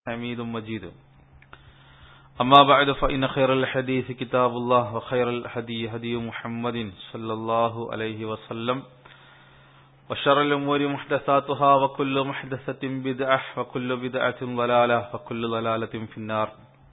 حميد مجيد أما بعد فإن خير الحديث كتاب الله وخير الهدي هدي محمد صلى الله عليه وسلم وشر الأمور محدثاتها وكل محدثة بدعة وكل بدعة ضلالة وكل ضلالة في النار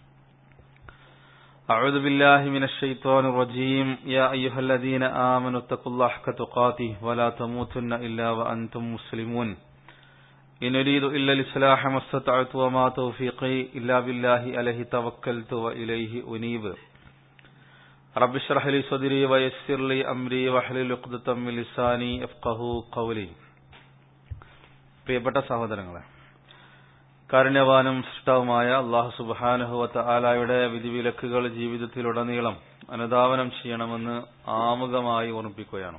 أعوذ بالله من الشيطان الرجيم يا أيها الذين آمنوا اتقوا الله حق تقاته ولا تموتن إلا وأنتم مسلمون إن أريد إلا الإصلاح ما استطعت وما توفيقي إلا بالله عليه توكلت وإليه أنيب رب اشرح لي صدري ويسر لي أمري واحلل عقدة من لساني يفقهوا قولي പ്രിയപ്പെട്ട സഹോദരങ്ങളെ കാരുണ്യവാനും സൃഷ്ടാവുമായ അള്ളാഹു സുബാനുഹുവത്ത ആലായുടെ വിധിവിലക്കുകൾ ജീവിതത്തിലുടനീളം അനുധാവനം ചെയ്യണമെന്ന് ആമുഖമായി ഓർമ്മിപ്പിക്കുകയാണ്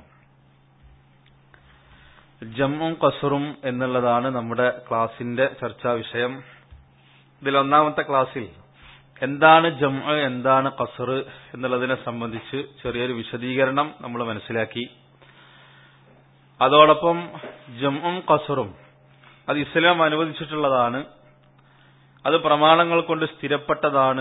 ജമ്മും കസറും എന്നുള്ളതാണ് നമ്മുടെ ക്ലാസിന്റെ ചർച്ചാ വിഷയം ഇതിൽ ഒന്നാമത്തെ ക്ലാസ്സിൽ എന്താണ് ജമ്മ് എന്താണ് കസർ എന്നുള്ളതിനെ സംബന്ധിച്ച് ചെറിയൊരു വിശദീകരണം നമ്മൾ മനസ്സിലാക്കി അതോടൊപ്പം ജമ്മും കസറും അത് ഇസ്ലാം അനുവദിച്ചിട്ടുള്ളതാണ് അത് പ്രമാണങ്ങൾ കൊണ്ട് സ്ഥിരപ്പെട്ടതാണ്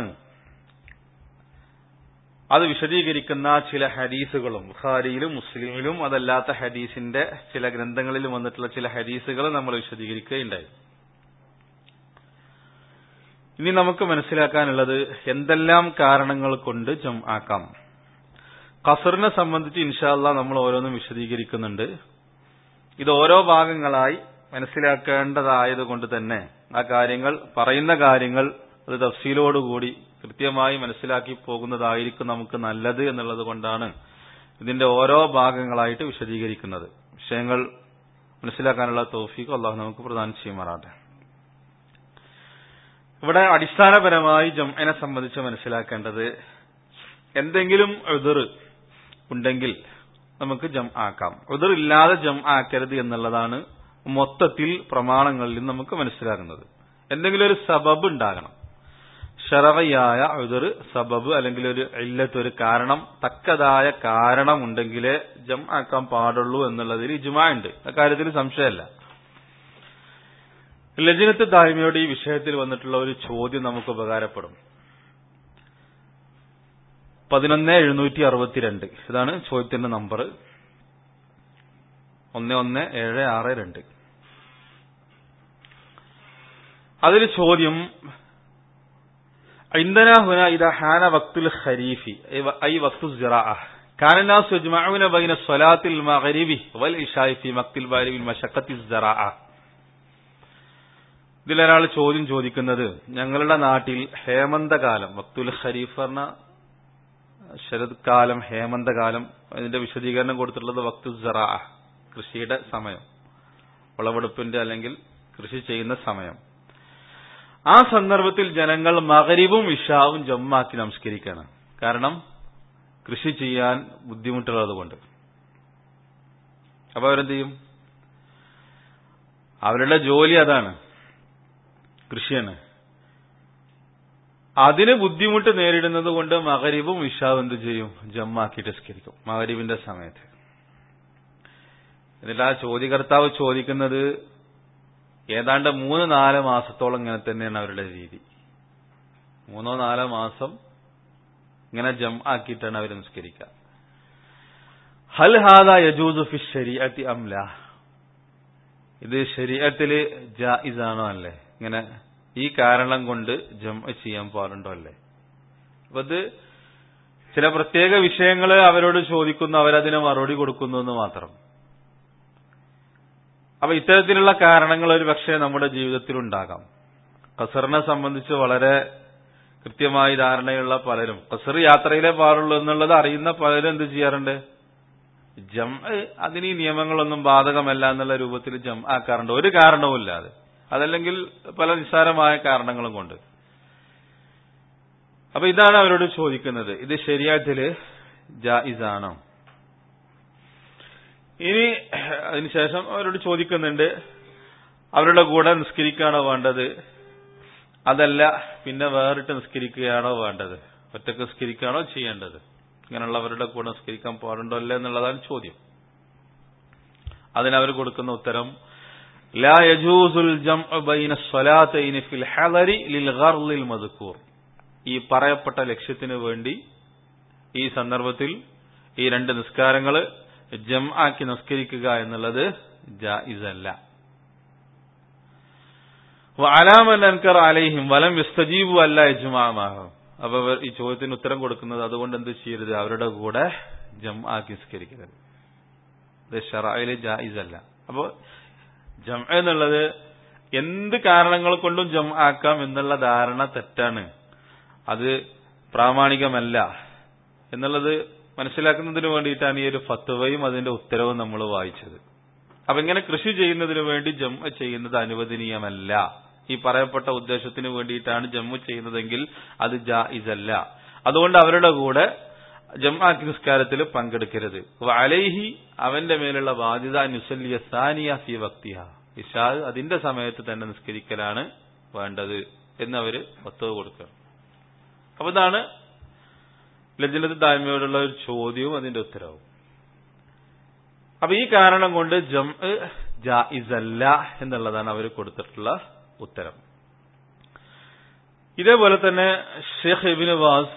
അത് വിശദീകരിക്കുന്ന ചില ഹദീസുകളും ബുഖാരിയിലും മുസ്ലിമിലും അതല്ലാത്ത ഹദീസിന്റെ ചില ഗ്രന്ഥങ്ങളിലും വന്നിട്ടുള്ള ചില ഹദീസുകൾ നമ്മൾ വിശദീകരിക്കുകയുണ്ടായി ഇനി നമുക്ക് മനസ്സിലാക്കാനുള്ളത് എന്തെല്ലാം കാരണങ്ങൾ കൊണ്ട് ജം ആക്കാം ഖസറിനെ സംബന്ധിച്ച് ഇൻഷാല്ല നമ്മൾ ഓരോന്നും വിശദീകരിക്കുന്നുണ്ട് ഇത് ഓരോ ഭാഗങ്ങളായി മനസ്സിലാക്കേണ്ടതായതുകൊണ്ട് തന്നെ ആ കാര്യങ്ങൾ പറയുന്ന കാര്യങ്ങൾ അത് തഫ്സീലോടുകൂടി കൃത്യമായി മനസ്സിലാക്കി പോകുന്നതായിരിക്കും നമുക്ക് നല്ലത് എന്നുള്ളത് കൊണ്ടാണ് ഇതിന്റെ ഓരോ ഭാഗങ്ങളായിട്ട് വിശദീകരിക്കുന്നത് വിഷയങ്ങൾ മനസ്സിലാക്കാനുള്ള തോഫീക്ക് അള്ളാഹു നമുക്ക് പ്രദാനം ചെയ്യുമാറാട്ടെ ഇവിടെ അടിസ്ഥാനപരമായി ജംഅനെ സംബന്ധിച്ച് മനസ്സിലാക്കേണ്ടത് എന്തെങ്കിലും എതിർ ഉണ്ടെങ്കിൽ നമുക്ക് ജം ആക്കാം എതിർ ഇല്ലാതെ ജം ആക്കരുത് എന്നുള്ളതാണ് മൊത്തത്തിൽ പ്രമാണങ്ങളിൽ നമുക്ക് മനസ്സിലാകുന്നത് എന്തെങ്കിലും ഒരു സബബ് ഉണ്ടാകണം ഷറവയായ ഒരു സബബ് അല്ലെങ്കിൽ ഒരു ഇല്ലത്ത് ഒരു കാരണം തക്കതായ കാരണം ഉണ്ടെങ്കിലേ ജം ആക്കാൻ പാടുള്ളൂ എന്നുള്ളതിൽ ഇജുമാ ഉണ്ട് അക്കാര്യത്തിൽ സംശയമല്ല ലജനത്ത് ദായ്മയോട് ഈ വിഷയത്തിൽ വന്നിട്ടുള്ള ഒരു ചോദ്യം നമുക്ക് ഉപകാരപ്പെടും പതിനൊന്ന് എഴുന്നൂറ്റി അറുപത്തിരണ്ട് ഇതാണ് ചോദ്യത്തിന്റെ നമ്പർ ഒന്ന് ഒന്ന് ഏഴ് ആറ് രണ്ട് അതിൽ ചോദ്യം عندنا هنا إذا حان وقت الخريف أي وقت الزراعة كان الناس يجمعون بين الصلاة المغرب والعشاء في وقت الباري بالمشقة الزراعة ഇതിലൊരാൾ ചോദ്യം ചോദിക്കുന്നത് ഞങ്ങളുടെ നാട്ടിൽ ഹേമന്തകാലം വക്തുൽ ഖരീഫ് പറഞ്ഞ ശരത്കാലം ഹേമന്തകാലം അതിന്റെ വിശദീകരണം കൊടുത്തിട്ടുള്ളത് വക്തു ജറാ കൃഷിയുടെ സമയം വിളവെടുപ്പിന്റെ അല്ലെങ്കിൽ കൃഷി ചെയ്യുന്ന സമയം ആ സന്ദർഭത്തിൽ ജനങ്ങൾ മകരിവും ഇഷാവും ജമ്മാക്കി നമസ്കരിക്കണം കാരണം കൃഷി ചെയ്യാൻ ബുദ്ധിമുട്ടുള്ളത് കൊണ്ട് അപ്പൊ അവരെന്ത് ചെയ്യും അവരുടെ ജോലി അതാണ് കൃഷിയാണ് അതിന് ബുദ്ധിമുട്ട് നേരിടുന്നത് കൊണ്ട് മകരിവും ഇഷാവും എന്ത് ചെയ്യും ജമ്മാക്കിയിട്ട് സ്കരിക്കും മകരിവിന്റെ സമയത്ത് എന്നിട്ട് ആ ചോദ്യകർത്താവ് ചോദിക്കുന്നത് ഏതാണ്ട് മൂന്ന് നാല് മാസത്തോളം ഇങ്ങനെ തന്നെയാണ് അവരുടെ രീതി മൂന്നോ നാലോ മാസം ഇങ്ങനെ ജം ആക്കിയിട്ടാണ് അവർ നിസ്കരിക്കുക ഹൽ ഹാദ യജൂദ് ഫി ശരീഅത്തി അംല ഇത് ശരീഅത്തില് ജായിസാണോ അല്ലേ ഇങ്ങനെ ഈ കാരണം കൊണ്ട് ജം ചെയ്യാൻ പാടുണ്ടോ അല്ലേ അപ്പൊ ഇത് ചില പ്രത്യേക വിഷയങ്ങൾ അവരോട് ചോദിക്കുന്നു അവരതിന് മറുപടി കൊടുക്കുന്നു എന്ന് മാത്രം അപ്പൊ ഇത്തരത്തിലുള്ള കാരണങ്ങൾ ഒരു പക്ഷേ നമ്മുടെ ജീവിതത്തിൽ ഉണ്ടാകാം ഖസറിനെ സംബന്ധിച്ച് വളരെ കൃത്യമായി ധാരണയുള്ള പലരും ഖസർ യാത്രയിലെ പാടുള്ളൂ എന്നുള്ളത് അറിയുന്ന പലരും എന്ത് ചെയ്യാറുണ്ട് ജം അതിന് ഈ നിയമങ്ങളൊന്നും ബാധകമല്ല എന്നുള്ള രൂപത്തിൽ ജം ആക്കാറുണ്ട് ഒരു കാരണവുമില്ലാതെ അതല്ലെങ്കിൽ പല നിസ്സാരമായ കാരണങ്ങളും കൊണ്ട് അപ്പൊ ഇതാണ് അവരോട് ചോദിക്കുന്നത് ഇത് ശരിയാത്തില് ജായിസാണോ ഇനി അതിനുശേഷം അവരോട് ചോദിക്കുന്നുണ്ട് അവരുടെ കൂടെ നിസ്കരിക്കുകയാണോ വേണ്ടത് അതല്ല പിന്നെ വേറിട്ട് നിസ്കരിക്കുകയാണോ വേണ്ടത് ഒറ്റക്ക് നിസ്കരിക്കുകയാണോ ചെയ്യേണ്ടത് ഇങ്ങനെയുള്ളവരുടെ കൂടെ നിസ്കരിക്കാൻ പാടുണ്ടോ അല്ലേ എന്നുള്ളതാണ് ചോദ്യം അതിനവർ കൊടുക്കുന്ന ഉത്തരം لا يجوز الجمع بين الصلاتين في الحضر للغرض المذكور ഈ പറയപ്പെട്ട ലക്ഷ്യത്തിന് വേണ്ടി ഈ സന്ദർഭത്തിൽ ഈ രണ്ട് നിസ്കാരങ്ങൾ ജം ആക്കി നിസ്കരിക്കുക എന്നുള്ളത് ജായിസല്ല അലാമൻ അൻകർ അലൈഹിം വലം യുസ്തജീബു അല്ല യജ്മാമാഹം അപ്പൊ ഇവർ ഈ ചോദ്യത്തിന് ഉത്തരം കൊടുക്കുന്നത് അതുകൊണ്ട് എന്ത് ചെയ്യരുത് അവരുടെ കൂടെ ജം ആക്കി നിസ്കരിക്കരുത് ഇത് ഷറായില് ജായിസല്ല അപ്പോ ജം എന്നുള്ളത് എന്ത് കാരണങ്ങൾ കൊണ്ടും ജം ആക്കാം എന്നുള്ള ധാരണ തെറ്റാണ് അത് പ്രാമാണികമല്ല എന്നുള്ളത് മനസ്സിലാക്കുന്നതിന് വേണ്ടിയിട്ടാണ് ഈ ഒരു ഫത്വയും അതിന്റെ ഉത്തരവും നമ്മൾ വായിച്ചത് അപ്പൊ ഇങ്ങനെ കൃഷി ചെയ്യുന്നതിന് വേണ്ടി ജമ്മ ചെയ്യുന്നത് അനുവദനീയമല്ല ഈ പറയപ്പെട്ട ഉദ്ദേശത്തിന് വേണ്ടിയിട്ടാണ് ജമ്മു ചെയ്യുന്നതെങ്കിൽ അത് ജായിസല്ല അതുകൊണ്ട് അവരുടെ കൂടെ ജംആക്കി നിസ്കാരത്തിൽ പങ്കെടുക്കരുത് അലൈഹി അവന്റെ മേലുള്ള ബാധ്യത നുസല്ലിയ സാനിയ ഫി വക്തിഹ ഇഷാ അതിന്റെ സമയത്ത് തന്നെ നിസ്കരിക്കലാണ് വേണ്ടത് എന്നവര് ഒത്തവ് കൊടുക്കുക അപ്പൊ ഇതാണ് ലജ്ജനത്ത് തായ്മയോടുള്ള ഒരു ചോദ്യവും അതിന്റെ ഉത്തരവും അപ്പൊ ഈ കാരണം കൊണ്ട് ജം ജായിസല്ല എന്നുള്ളതാണ് അവർ കൊടുത്തിട്ടുള്ള ഉത്തരം ഇതേപോലെ തന്നെ ഷെയ്ഖ് ഇബിന് വാസ്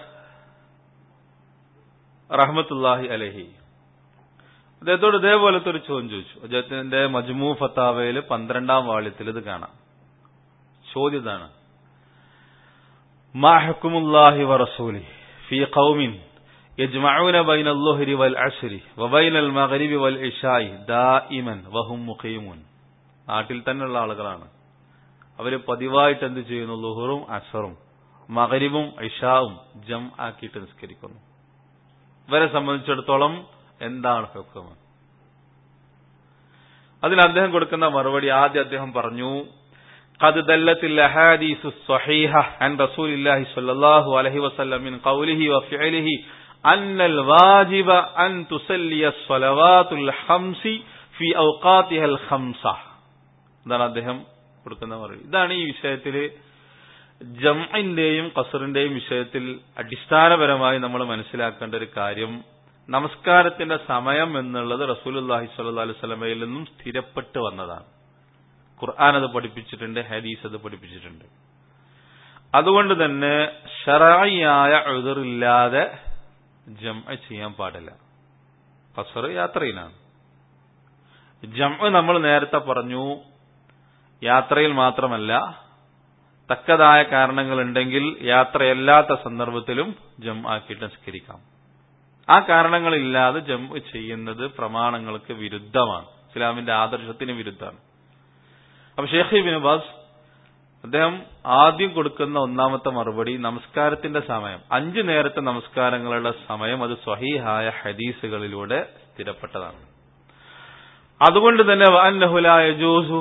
റഹ്മത്തുല്ലാഹി അലഹി അദ്ദേഹത്തോട് ഇതേപോലത്തെ ഒരു ചോദ്യം ചോദിച്ചു അദ്ദേഹത്തിന്റെ മജ്മു ഫത്താവയിൽ പന്ത്രണ്ടാം വാള്യത്തിൽ ഇത് കാണാം ചോദ്യം ഇതാണ് മാ ഹക്കുമുല്ലാഹി വറസൂലി ഫി ഖൗമിൻ يجمعون بين الظهر والعصر وبين المغرب والعشاء دائما وهم مقيمون നാട്ടിൽ തന്നെയുള്ള ആളുകളാണ് അവര് പതിവായിട്ട് എന്ത് ചെയ്യുന്നു ലുഹറും അസറും മകരിബും ഇഷാവും ജം ആക്കിയിട്ട് നിസ്കരിക്കുന്നു ഇവരെ സംബന്ധിച്ചിടത്തോളം എന്താണ് ഹുക്കം അതിന് അദ്ദേഹം കൊടുക്കുന്ന മറുപടി ആദ്യം അദ്ദേഹം പറഞ്ഞു قد دلت الاحاديث الصحيحه عن رسول الله صلى الله عليه وسلم من قوله وفعله أن الواجب أن تسلي الصلوات الخمس في أوقاتها الخمسة ഇതാണ് അദ്ദേഹം കൊടുക്കുന്ന മറുപടി ഇതാണ് ഈ വിഷയത്തിൽ ജംഇന്റെയും കസറിന്റെയും വിഷയത്തിൽ അടിസ്ഥാനപരമായി നമ്മൾ മനസ്സിലാക്കേണ്ട ഒരു കാര്യം നമസ്കാരത്തിന്റെ സമയം എന്നുള്ളത് റസൂലുല്ലാഹി സ്വല്ലല്ലാഹു അലൈഹി വസല്ലമയിൽ നിന്നും സ്ഥിരപ്പെട്ട് വന്നതാണ് ഖുർആൻ അത് പഠിപ്പിച്ചിട്ടുണ്ട് ഹദീസ് അത് പഠിപ്പിച്ചിട്ടുണ്ട് അതുകൊണ്ട് തന്നെ ഷറായിയായ എതിറില്ലാതെ ജം ചെയ്യാൻ പാടില്ല കസർ യാത്രയിലാണ് ജം നമ്മൾ നേരത്തെ പറഞ്ഞു യാത്രയിൽ മാത്രമല്ല തക്കതായ കാരണങ്ങളുണ്ടെങ്കിൽ യാത്രയല്ലാത്ത സന്ദർഭത്തിലും ജം ആക്കിയിട്ട് നിസ്കരിക്കാം ആ കാരണങ്ങളില്ലാതെ ജം ചെയ്യുന്നത് പ്രമാണങ്ങൾക്ക് വിരുദ്ധമാണ് ഇസ്ലാമിന്റെ ആദർശത്തിന് വിരുദ്ധമാണ് അപ്പൊ ഷേഖ് ബിൻ ബാസ് അദ്ദേഹം ആദ്യം കൊടുക്കുന്ന ഒന്നാമത്തെ മറുപടി നമസ്കാരത്തിന്റെ സമയം അഞ്ചു നേരത്തെ നമസ്കാരങ്ങളുടെ സമയം അത് സ്വഹീഹായ ഹദീസുകളിലൂടെ സ്ഥിരപ്പെട്ടതാണ് അതുകൊണ്ട് തന്നെ ജൂസു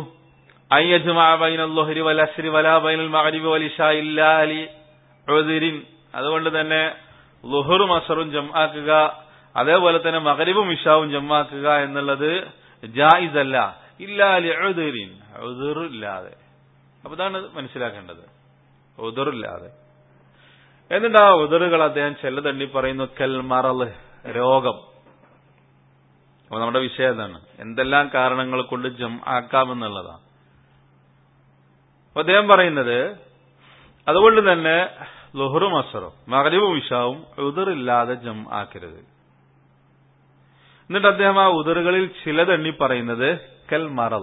അതുകൊണ്ട് തന്നെ ലുഹറും അസറും ജമാക്കുക അതേപോലെ തന്നെ മകരിബും ഇഷാവും ജമാക്കുക എന്നുള്ളത് ജായിസ് അല്ല ഇല്ലാലി ഇല്ലാതെ അപ്പൊ ഇതാണ് മനസ്സിലാക്കേണ്ടത് ഉദറില്ലാതെ എന്നിട്ട് ആ ഉദറുകൾ അദ്ദേഹം ചെല്ലതണ്ണി പറയുന്നു കൽ മറല് രോഗം അപ്പൊ നമ്മുടെ വിഷയം എന്താണ് എന്തെല്ലാം കാരണങ്ങൾ കൊണ്ട് ജം ആക്കാമെന്നുള്ളതാണ് അപ്പൊ അദ്ദേഹം പറയുന്നത് അതുകൊണ്ട് തന്നെ ലുഹറും അസറും മകരീവും വിഷാവും ഉദറില്ലാതെ ജം ആക്കരുത് എന്നിട്ട് അദ്ദേഹം ആ ഉദറുകളിൽ ചിലതെണ്ണി പറയുന്നത് കൽ മറൽ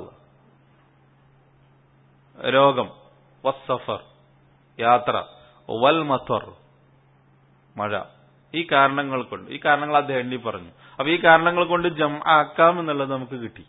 രോഗം വസ്സഫർ യാത്ര വൽ മത്വർ മഴ ഈ കാരണങ്ങൾ കൊണ്ട് ഈ കാരണങ്ങൾ അദ്ദേഹം എണ്ണി പറഞ്ഞു അപ്പൊ ഈ കാരണങ്ങൾ കൊണ്ട് ജം ആക്കാം എന്നുള്ളത് നമുക്ക് കിട്ടി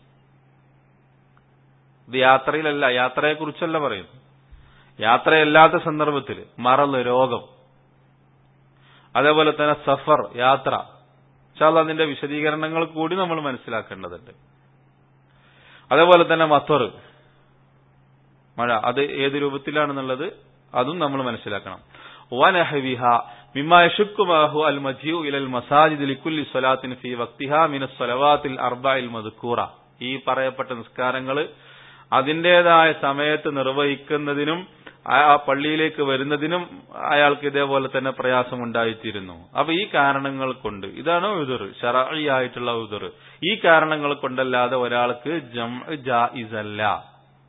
ഇത് യാത്രയിലല്ല യാത്രയെക്കുറിച്ചല്ല പറയുന്നു യാത്രയല്ലാത്ത സന്ദർഭത്തിൽ മറല് രോഗം അതേപോലെ തന്നെ സഫർ യാത്ര പക്ഷേ അതിന്റെ വിശദീകരണങ്ങൾ കൂടി നമ്മൾ മനസ്സിലാക്കേണ്ടതുണ്ട് അതേപോലെ തന്നെ മത്വർ മഴ അത് ഏത് രൂപത്തിലാണെന്നുള്ളത് അതും നമ്മൾ മനസ്സിലാക്കണം വനഹവിഹ മിമ്മ യഷുക്കുമാഹു അൽ മജിയു ഇലൽ മസാജിദ് ലിക്കുല്ലി സ്വലാത്തിന് ഫി വക്തിഹ മിന സ്വലവാത്തിൽ അർബയിൽ മധുക്കൂറ ഈ പറയപ്പെട്ട നിസ്കാരങ്ങൾ അതിന്റേതായ സമയത്ത് നിർവഹിക്കുന്നതിനും ആ പള്ളിയിലേക്ക് വരുന്നതിനും അയാൾക്ക് ഇതേപോലെ തന്നെ പ്രയാസമുണ്ടായിത്തീരുന്നു അപ്പൊ ഈ കാരണങ്ങൾ കൊണ്ട് ഇതാണ് ഉദർ ഷറായിയായിട്ടുള്ള ഉദർ ഈ കാരണങ്ങൾ കൊണ്ടല്ലാതെ ഒരാൾക്ക് ജം ജായിസല്ല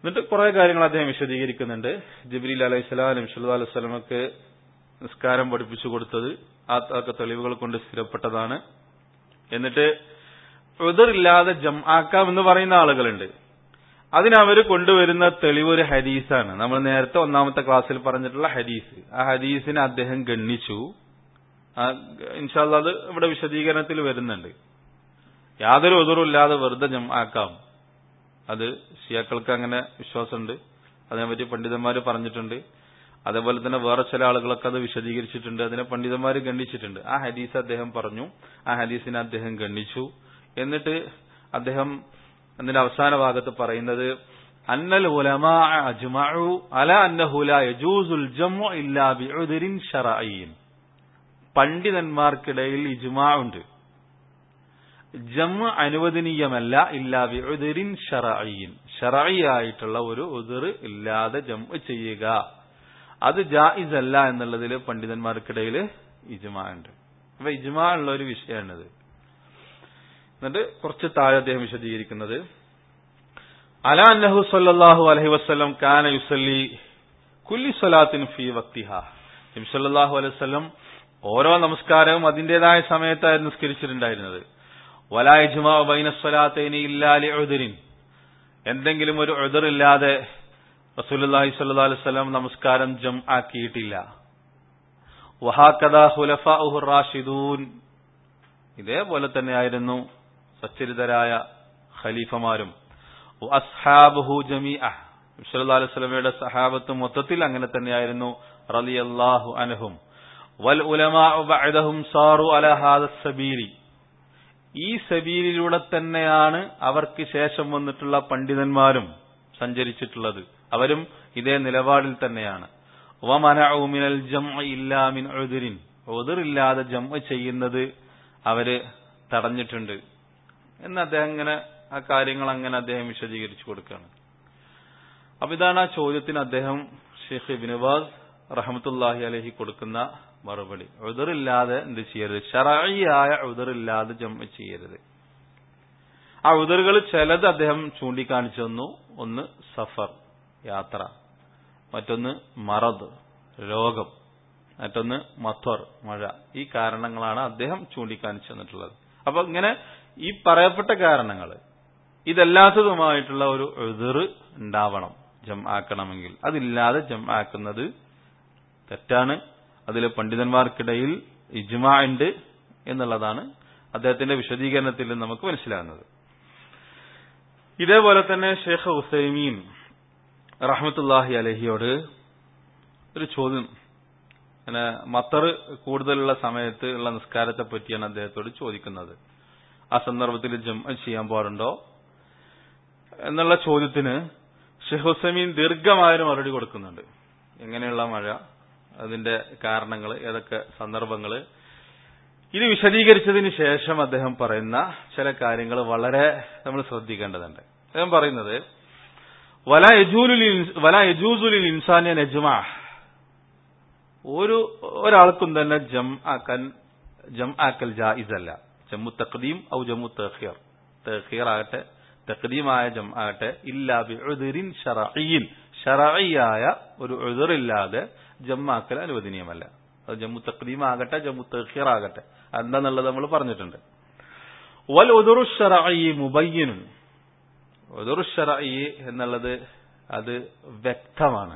എന്നിട്ട് കുറെ കാര്യങ്ങൾ അദ്ദേഹം വിശദീകരിക്കുന്നുണ്ട് ജിബ്രീൽ അലൈഹി സ്വലാം നബ്സല്ലാ അലൈഹി സ്വലമക്ക് നിസ്കാരം പഠിപ്പിച്ചു കൊടുത്തത് ആ ഒക്കെ തെളിവുകൾ കൊണ്ട് സ്ഥിരപ്പെട്ടതാണ് എന്നിട്ട് ഉതിറില്ലാതെ ജം ആക്കാം എന്ന് പറയുന്ന ആളുകളുണ്ട് അതിനവർ കൊണ്ടുവരുന്ന തെളിവ് ഒരു ഹദീസാണ് നമ്മൾ നേരത്തെ ഒന്നാമത്തെ ക്ലാസ്സിൽ പറഞ്ഞിട്ടുള്ള ഹദീസ് ആ ഹദീസിനെ അദ്ദേഹം ഗണ്ണിച്ചു ഇൻഷാല്ല അത് ഇവിടെ വിശദീകരണത്തിൽ വരുന്നുണ്ട് യാതൊരു ഉതിറില്ലാതെ വെറുതെ ജം ആക്കാം അത് ഷിയാക്കൾക്ക് അങ്ങനെ വിശ്വാസമുണ്ട് അതിനെപ്പറ്റി പണ്ഡിതന്മാർ പറഞ്ഞിട്ടുണ്ട് അതേപോലെ തന്നെ വേറെ ചില ആളുകളൊക്കെ അത് വിശദീകരിച്ചിട്ടുണ്ട് അതിനെ പണ്ഡിതന്മാർ ഗണ്ണിച്ചിട്ടുണ്ട് ആ ഹദീസ് അദ്ദേഹം പറഞ്ഞു ആ ഹദീസിനെ അദ്ദേഹം ഗണ്ണിച്ചു എന്നിട്ട് അദ്ദേഹം അതിന്റെ അവസാന ഭാഗത്ത് പറയുന്നത് അന്നൽ ഉലമാ അജ്മഉ അല അന്നഹു ലാ യജൂസുൽ ജംഉ ഇല്ലാ ബിഉദ്രിൻ ശറഈൻ പണ്ഡിതന്മാർക്കിടയിൽ ഇജ്മാ ഉണ്ട് ജമ്മ അനുവദനീയമല്ല ഇല്ലാ ബിഉദ്രിൻ ശറഈൻ ശറഈയായിട്ടുള്ള ഒരു ഉദർ ഇല്ലാതെ ജംഉ ചെയ്യുക അത് ജായിസ് അല്ല എന്നുള്ളതിൽ പണ്ഡിതന്മാർക്കിടയിൽ ഇജ്മാ ഉണ്ട് അപ്പൊ ഇജ്മാ ഉള്ള ഒരു വിഷയമാണിത് എന്നിട്ട് കുറച്ച് താഴെ അദ്ദേഹം വിശദീകരിക്കുന്നത് അല അന്നഹു സല്ലല്ലാഹു അലൈഹി വസല്ലം കാന യുസല്ലി കുല്ലി സ്വലാത്തിൻ ഫീ വക്തിഹ നബി സല്ലല്ലാഹു അലൈഹി വസല്ലം ഓരോ നമസ്കാരവും അതിന്റേതായ സമയത്തായിരുന്നു നിസ്കരിച്ചിട്ടുണ്ടായിരുന്നത് വലാ ഇജ്മാ ബൈന സ്വലാത്തൈനി ഇല്ലാ ലിഉദ്രിൻ എന്തെങ്കിലും ഒരു ഉദറില്ലാതെ റസൂലുള്ളാഹി സ്വല്ലല്ലാഹു അലൈഹി വസല്ലം നമസ്കാരം ജം ആക്കിയിട്ടില്ല വഹാക്കദാ ഖുലഫാഉഹു റാഷിദൂൻ ഇതേപോലെ തന്നെയായിരുന്നു സച്ചരിതരായ ഖലീഫമാരും അസ്ഹാബുഹു ജമീഅ സല്ലല്ലാഹു അലൈഹി വസല്ലമയുടെ സഹാബത്ത് മൊത്തത്തിൽ അങ്ങനെ തന്നെയായിരുന്നു റളിയല്ലാഹു അൻഹും വൽ ഉലമാഉ ബഅദഹും സാറു അലാ ഹാദ സബീലി ഈ സബീലിലൂടെ തന്നെയാണ് അവർക്ക് ശേഷം വന്നിട്ടുള്ള പണ്ഡിതന്മാരും സഞ്ചരിച്ചിട്ടുള്ളത് അവരും ഇതേ നിലപാടിൽ തന്നെയാണ് വമനഉ മിനൽ ജംഇ ഇല്ലാ മിൻ ഉദ്രിൻ ഉദ്റില്ലാതെ ജംഅ ചെയ്യുന്നത് അവര് തടഞ്ഞിട്ടുണ്ട് എന്ന് അദ്ദേഹം ഇങ്ങനെ ആ കാര്യങ്ങൾ അങ്ങനെ അദ്ദേഹം വിശദീകരിച്ചു കൊടുക്കുകയാണ് അപ്പൊ ഇതാണ് ആ ചോദ്യത്തിന് അദ്ദേഹം ഷെയ്ഖ് ബിനുബാസ് റഹമത്തുല്ലാഹി അലഹി കൊടുക്കുന്ന മറുപടി ഉദറില്ലാതെ എന്ത് ചെയ്യരുത് ഷറായിയായ ഉദറില്ലാതെ ജമ്മ ചെയ്യരുത് ആ ഉദറുകൾ ചിലത് അദ്ദേഹം ചൂണ്ടിക്കാണിച്ചു തന്നു ഒന്ന് സഫർ യാത്ര മറ്റൊന്ന് മറദ് രോഗം മറ്റൊന്ന് മത്വർ മഴ ഈ കാരണങ്ങളാണ് അദ്ദേഹം ചൂണ്ടിക്കാണിച്ചു തന്നിട്ടുള്ളത് അപ്പൊ ഇങ്ങനെ ഈ പറയപ്പെട്ട കാരണങ്ങൾ ഇതല്ലാത്തതുമായിട്ടുള്ള ഒരു എതിർ ഉണ്ടാവണം ജം ആക്കണമെങ്കിൽ അതില്ലാതെ ജം ആക്കുന്നത് തെറ്റാണ് അതിൽ പണ്ഡിതന്മാർക്കിടയിൽ ഇജ്മാ ഉണ്ട് എന്നുള്ളതാണ് അദ്ദേഹത്തിന്റെ വിശദീകരണത്തിൽ നമുക്ക് മനസ്സിലാകുന്നത് ഇതേപോലെ തന്നെ ഷെയ്ഖ് ഹുസൈമീൻ റഹമത്തുല്ലാഹി അലഹിയോട് ഒരു ചോദ്യം അങ്ങനെ മത്തർ കൂടുതലുള്ള സമയത്ത് ഉള്ള നിസ്കാരത്തെ പറ്റിയാണ് അദ്ദേഹത്തോട് ചോദിക്കുന്നത് ആ സന്ദർഭത്തിൽ ജം ചെയ്യാൻ പാടുണ്ടോ എന്നുള്ള ചോദ്യത്തിന് ഷെയ്ഖ് ഹുസൈമീൻ ദീർഘമായൊരു മറുപടി കൊടുക്കുന്നുണ്ട് എങ്ങനെയുള്ള മഴ അതിന്റെ കാരണങ്ങൾ ഏതൊക്കെ സന്ദർഭങ്ങൾ ഇത് വിശദീകരിച്ചതിന് ശേഷം അദ്ദേഹം പറയുന്ന ചില കാര്യങ്ങൾ വളരെ നമ്മൾ ശ്രദ്ധിക്കേണ്ടതുണ്ട് അദ്ദേഹം പറയുന്നത് വല വല യജൂസുലിൽ ഇൻസാനിയ നജ്മാ ഒരു ഒരാൾക്കും തന്നെ ജം ആക്കാൻ ജം ആക്കൽ ജായിസ് അല്ല ജമ്മു തഖദീം ഔ ജമ്മു തഖീർ തഖീർ ആകട്ടെ തഖദീമായ ജം ആകട്ടെ ഇല്ലാ ബിഉദ്രിൻ ശറഈൻ ശറഈയായ ഒരു ഉദറില്ലാതെ ജമ്മാക്കൽ അനുവദനീയമല്ല അത് ജമ്മു തഖദീം ആകട്ടെ ജമ്മു തഖീർ ആകട്ടെ എന്താന്നുള്ളത് നമ്മൾ പറഞ്ഞിട്ടുണ്ട് വൽ ഉദുറു ശറഈ മുബയ്യനുൻ ഉദുറു ശറഈ എന്നുള്ളത് അത് വ്യക്തമാണ്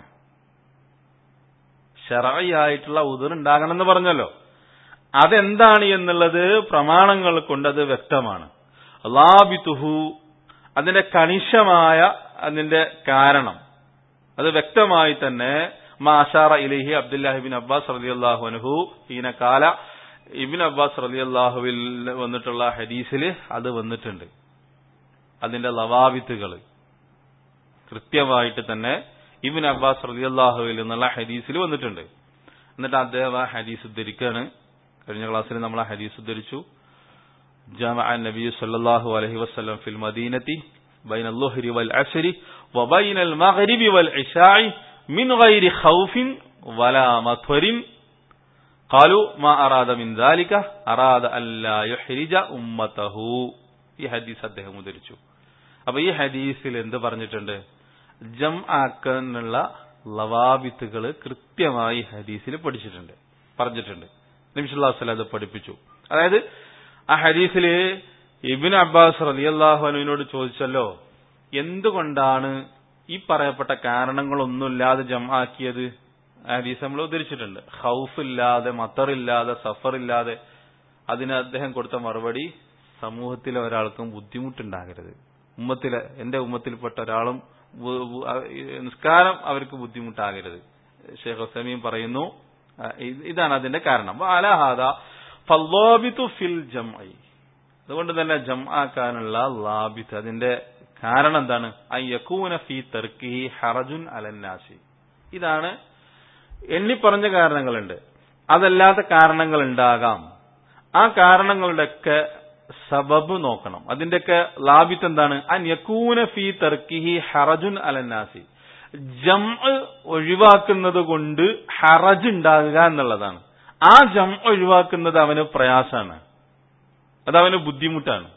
ഷറായിട്ടുള്ള ഉതിർ ഉണ്ടാകണം എന്ന് പറഞ്ഞല്ലോ അതെന്താണ് എന്നുള്ളത് പ്രമാണങ്ങൾ കൊണ്ട് അത് വ്യക്തമാണ് ലാബിത്തുഹു അതിന്റെ കണിശമായ അതിന്റെ കാരണം അത് വ്യക്തമായി തന്നെ മാഷാറ ഇലഹി അബ്ദുല്ലാഹിബിൻ അബ്ബാസ് റലിയല്ലാഹു അനുഹു ഈനക്കാല ഇബിൻ അബ്ബാസ് റലിയല്ലാഹുവിൽ വന്നിട്ടുള്ള ഹദീസിൽ അത് വന്നിട്ടുണ്ട് അതിന്റെ ലവാബിത്തുകൾ കൃത്യമായിട്ട് തന്നെ ഇബിൻ അബ്ബാസ് റലിയല്ലാഹുവിൽ നിന്നുള്ള ഹദീസിൽ വന്നിട്ടുണ്ട് എന്നിട്ട് അദ്ദേഹം ആ ഹദീസ് ഉദ്ധരിക്കുകയാണ് കഴിഞ്ഞ ക്ലാസ്സിൽ നമ്മൾ ആ ഹദീസ് ഉദ്ധരിച്ചു جامع النبي صلى الله عليه وسلم في المدينة بين الظهر والعصر وبين المغرب والعشاء من غير خوف ولا مطر قالوا ما أراد من ذلك أراد أن لا يحرج أمته ഈ ഹദീസ് അദ്ദേഹം ഉദ്ധരിച്ചു അപ്പൊ ഈ ഹദീസിൽ എന്ത് പറഞ്ഞിട്ടുണ്ട് ജം ആക്കാനുള്ള ലവാബിത്തുകൾ കൃത്യമായി ഹദീസിൽ പഠിച്ചിട്ടുണ്ട് പറഞ്ഞിട്ടുണ്ട് നബിസുല്ലാസ്ലം അത് പഠിപ്പിച്ചു അതായത് ആ ഹദീസില് ഇബിൻ അബ്ബാസ് റലിയല്ലാഹു അനുവിനോട് ചോദിച്ചല്ലോ എന്തുകൊണ്ടാണ് ഈ പറയപ്പെട്ട കാരണങ്ങളൊന്നുമില്ലാതെ ജം ആക്കിയത് ഹദീസ് നമ്മൾ ഉദ്ധരിച്ചിട്ടുണ്ട് ഹൗഫ് ഇല്ലാതെ മത്തറില്ലാതെ സഫറില്ലാതെ അതിന് അദ്ദേഹം കൊടുത്ത മറുപടി സമൂഹത്തിലെ ഒരാൾക്കും ബുദ്ധിമുട്ടുണ്ടാകരുത് ഉമ്മത്തിലെ എന്റെ ഉമ്മത്തിൽപ്പെട്ട ഒരാളും വ- വ- അ- നിസ്കാരം അവർക്ക് ബുദ്ധിമുട്ടാകരുത് ഷെയ്ഖ് ഹുസൈമീൻ പറയുന്നു ആ, ഇത് ഇതാണ് അതിന്റെ കാരണം അലഹാദ ഫല്ലോബിത്തു ഫിൽ ജംഐ അതുകൊണ്ട് തന്നെ ജം ആക്കാനുള്ള ലാബിത്ത് അതിന്റെ കാരണം എന്താണ് ഐ യക്കൂന ഫി തെർക്കിഹി ഹറജുൻ അലന്നാസി ഇതാണ് എണ്ണിപ്പറഞ്ഞ കാരണങ്ങളുണ്ട് അതല്ലാത്ത കാരണങ്ങൾ ഉണ്ടാകാം ആ കാരണങ്ങളുടെയൊക്കെ സബബ് നോക്കണം അതിന്റെയൊക്കെ ലാഭിത്ത് എന്താണ് അൻ യക്കൂന ഫി തർക്കിഹി ഹറജുൻ അലന്നാസി ജം ഒഴിവാക്കുന്നത് കൊണ്ട് ഹറജ് ഉണ്ടാകുക എന്നുള്ളതാണ് ആ ജം ഒഴിവാക്കുന്നത് അവന് പ്രയാസാണ് അത് അവന് ബുദ്ധിമുട്ടാണ്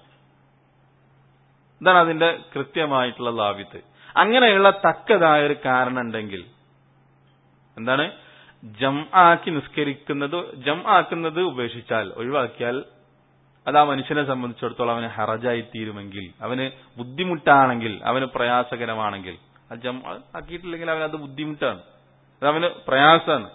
ഇതാണ് അതിന്റെ കൃത്യമായിട്ടുള്ള ലാഭിത്ത് അങ്ങനെയുള്ള തക്കതായ ഒരു കാരണം ഉണ്ടെങ്കിൽ എന്താണ് ജം ആക്കി നിസ്കരിക്കുന്നത് ജം ആക്കുന്നത് ഉപേക്ഷിച്ചാൽ ഒഴിവാക്കിയാൽ അത് ആ മനുഷ്യനെ സംബന്ധിച്ചിടത്തോളം അവന് ഹറജായി തീരുമെങ്കിൽ അവന് ബുദ്ധിമുട്ടാണെങ്കിൽ അവന് പ്രയാസകരമാണെങ്കിൽ ആ ജം ആക്കിയിട്ടില്ലെങ്കിൽ അവന് അത് ബുദ്ധിമുട്ടാണ് അത് അവന് പ്രയാസമാണ്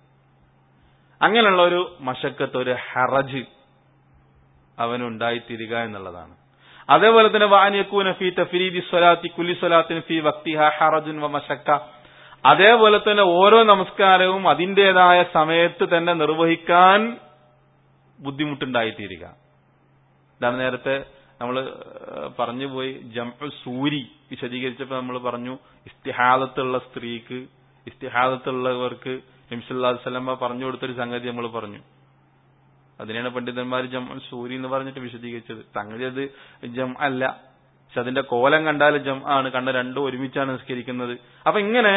അങ്ങനെയുള്ള ഒരു മഷക്കത്ത് ഒരു ഹറജ് അവനുണ്ടായിത്തീരുക എന്നുള്ളതാണ് അതേപോലെ തന്നെ വാനിയക്കൂന ഫി തഫരീദി സ്വലാത്തി കുലി സ്വലാത്തിന് ഫി വക്തിഹ ഹറജുൻ വ മഷക്ക അതേപോലെ തന്നെ ഓരോ നമസ്കാരവും അതിന്റേതായ സമയത്ത് തന്നെ നിർവഹിക്കാൻ ബുദ്ധിമുട്ടുണ്ടായിത്തീരുക ഇതാണ് നേരത്തെ നമ്മൾ പറഞ്ഞുപോയി ജം സൂരി വിശദീകരിച്ചപ്പോൾ നമ്മൾ പറഞ്ഞു ഇസ്തിഹാദത്തുള്ള സ്ത്രീക്ക് ഇസ്തിഹാദത്തുള്ളവർക്ക് നബിസല്ലാ വല്ലമ പറഞ്ഞു കൊടുത്തൊരു സംഗതി നമ്മൾ പറഞ്ഞു അതിനെയാണ് പണ്ഡിതന്മാർ ജം സൂരി എന്ന് പറഞ്ഞിട്ട് വിശദീകരിച്ചത് സംഗതി അത് ജം അല്ല പക്ഷെ അതിന്റെ കോലം കണ്ടാൽ ജം ആണ് കണ്ട രണ്ടും ഒരുമിച്ചാണ് നിസ്കരിക്കുന്നത് അപ്പൊ ഇങ്ങനെ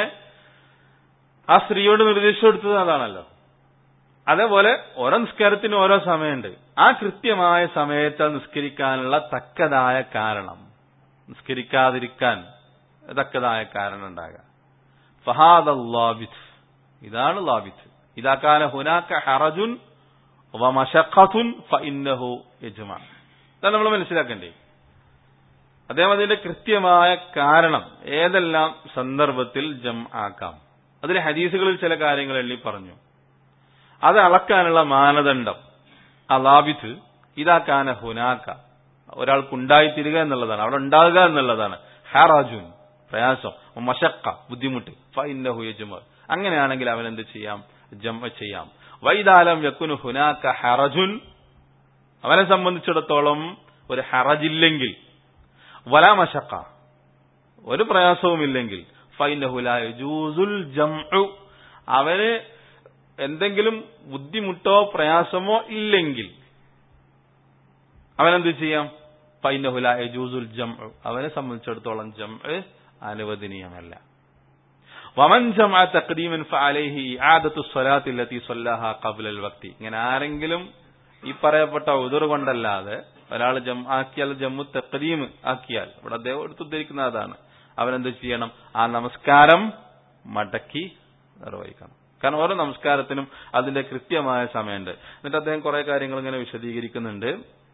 ആ സ്ത്രീയോട് നിർദ്ദേശം കൊടുത്തത് അതാണല്ലോ അതേപോലെ ഓരോ നിസ്കാരത്തിനും ഓരോ സമയമുണ്ട് ആ കൃത്യമായ സമയത്ത് അത് നിസ്കരിക്കാനുള്ള തക്കതായ കാരണം നിസ്കരിക്കാതിരിക്കാൻ തക്കതായ കാരണം ഉണ്ടാകാം ഫഹാദ് ലാബിത്ത് ഇതാണ് ലാബിത്ത് ഇതാക്കാന ഹുനാക്ക ഹറജുൻ വമഷഖത്തുൻ ഫഇന്നഹു യജ്മ ഇതാണ് നമ്മൾ മനസ്സിലാക്കണ്ടേ അദ്ദേഹം അതിന്റെ കൃത്യമായ കാരണം ഏതെല്ലാം സന്ദർഭത്തിൽ ജം ആക്കാം അതിൽ ഹദീസുകളിൽ ചില കാര്യങ്ങൾ എണ്ണി പറഞ്ഞു അത് അളക്കാനുള്ള മാനദണ്ഡം അലാബിത്ത് ഇതാക്കാന ഹുനാക്ക ഒരാൾക്കുണ്ടായിത്തീരുക എന്നുള്ളതാണ് അവിടെ ഉണ്ടാകുക എന്നുള്ളതാണ് ഹാറാജുൻ പ്രയാസം മഷക്ക ബുദ്ധിമുട്ട് ഫൈന്നഹു യജ്മ അങ്ങനെയാണെങ്കിൽ അവൻ എന്ത് ചെയ്യാം ജമ ചെയ്യാം വൈദാലം യക്കുനു ഹുനാക്ക ഹറജുൻ അവനെ സംബന്ധിച്ചിടത്തോളം ഒരു ഹറജില്ലെങ്കിൽ വലാ മഷക്ക ഒരു പ്രയാസവുമില്ലെങ്കിൽ ഫൈനഹുലൂസുൽ ജംഉ അവന് എന്തെങ്കിലും ബുദ്ധിമുട്ടോ പ്രയാസമോ ഇല്ലെങ്കിൽ അവനെന്ത് ചെയ്യാം ഫൈനഹുല യജൂസുൽ ജംഉ അവനെ സംബന്ധിച്ചിടത്തോളം ജംഉ അനുവദനീയമല്ല വമൻ ജമഅ തഖദീമൻ ഫഅലൈഹി ഇആദത്തു സ്വലാത്തി അല്ലതി സ്വല്ലഹ ഖബ്ല അൽ വക്തി ഇങ്ങനെ ആരെങ്കിലും ഈ പറയപ്പെട്ട ഉദർ കൊണ്ടല്ലാതെ ഒരാൾ ജം ആക്കിയാൽ ജമ്മു തഖദീം ആക്കിയാൽ ഇവിടെ അദ്ദേഹം എടുത്തുദ്ധരിക്കുന്ന അതാണ് അവനെന്ത് ചെയ്യണം ആ നമസ്കാരം മടക്കി നിർവഹിക്കണം കാരണം ഓരോ നമസ്കാരത്തിനും അതിന്റെ കൃത്യമായ സമയമുണ്ട് എന്നിട്ട് അദ്ദേഹം കുറെ കാര്യങ്ങൾ ഇങ്ങനെ വിശദീകരിക്കുന്നുണ്ട്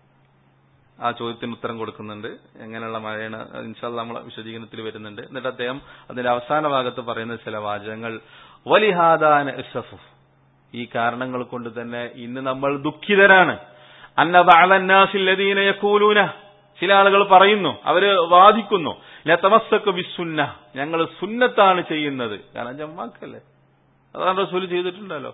ആ ചോദ്യത്തിന് ഉത്തരം കൊടുക്കുന്നുണ്ട് എങ്ങനെയുള്ള മഴയാണ് ഇൻഷാല്ല നമ്മളെ വിശദീകരണത്തിൽ വരുന്നുണ്ട് എന്നിട്ട് അദ്ദേഹം അതിന്റെ അവസാന ഭാഗത്ത് പറയുന്ന ചില വാചകങ്ങൾ വലിഹാദാന ഇസഫു ഈ കാരണങ്ങൾ കൊണ്ട് തന്നെ ഇന്ന് നമ്മൾ ദുഃഖിതരാണ് അന്നബാലന്നാസില്ലദീന യക്കൂലൂന ചില ആളുകൾ പറയുന്നു അവര് വാദിക്കുന്നു ലതമസ്സക്ക് ബിസുന്ന ഞങ്ങൾ സുന്നത്താണ് ചെയ്യുന്നത് കാരണം ജമ്മാക്കല്ലേ അതാണ് റസൂൽ ചെയ്തിട്ടുണ്ടല്ലോ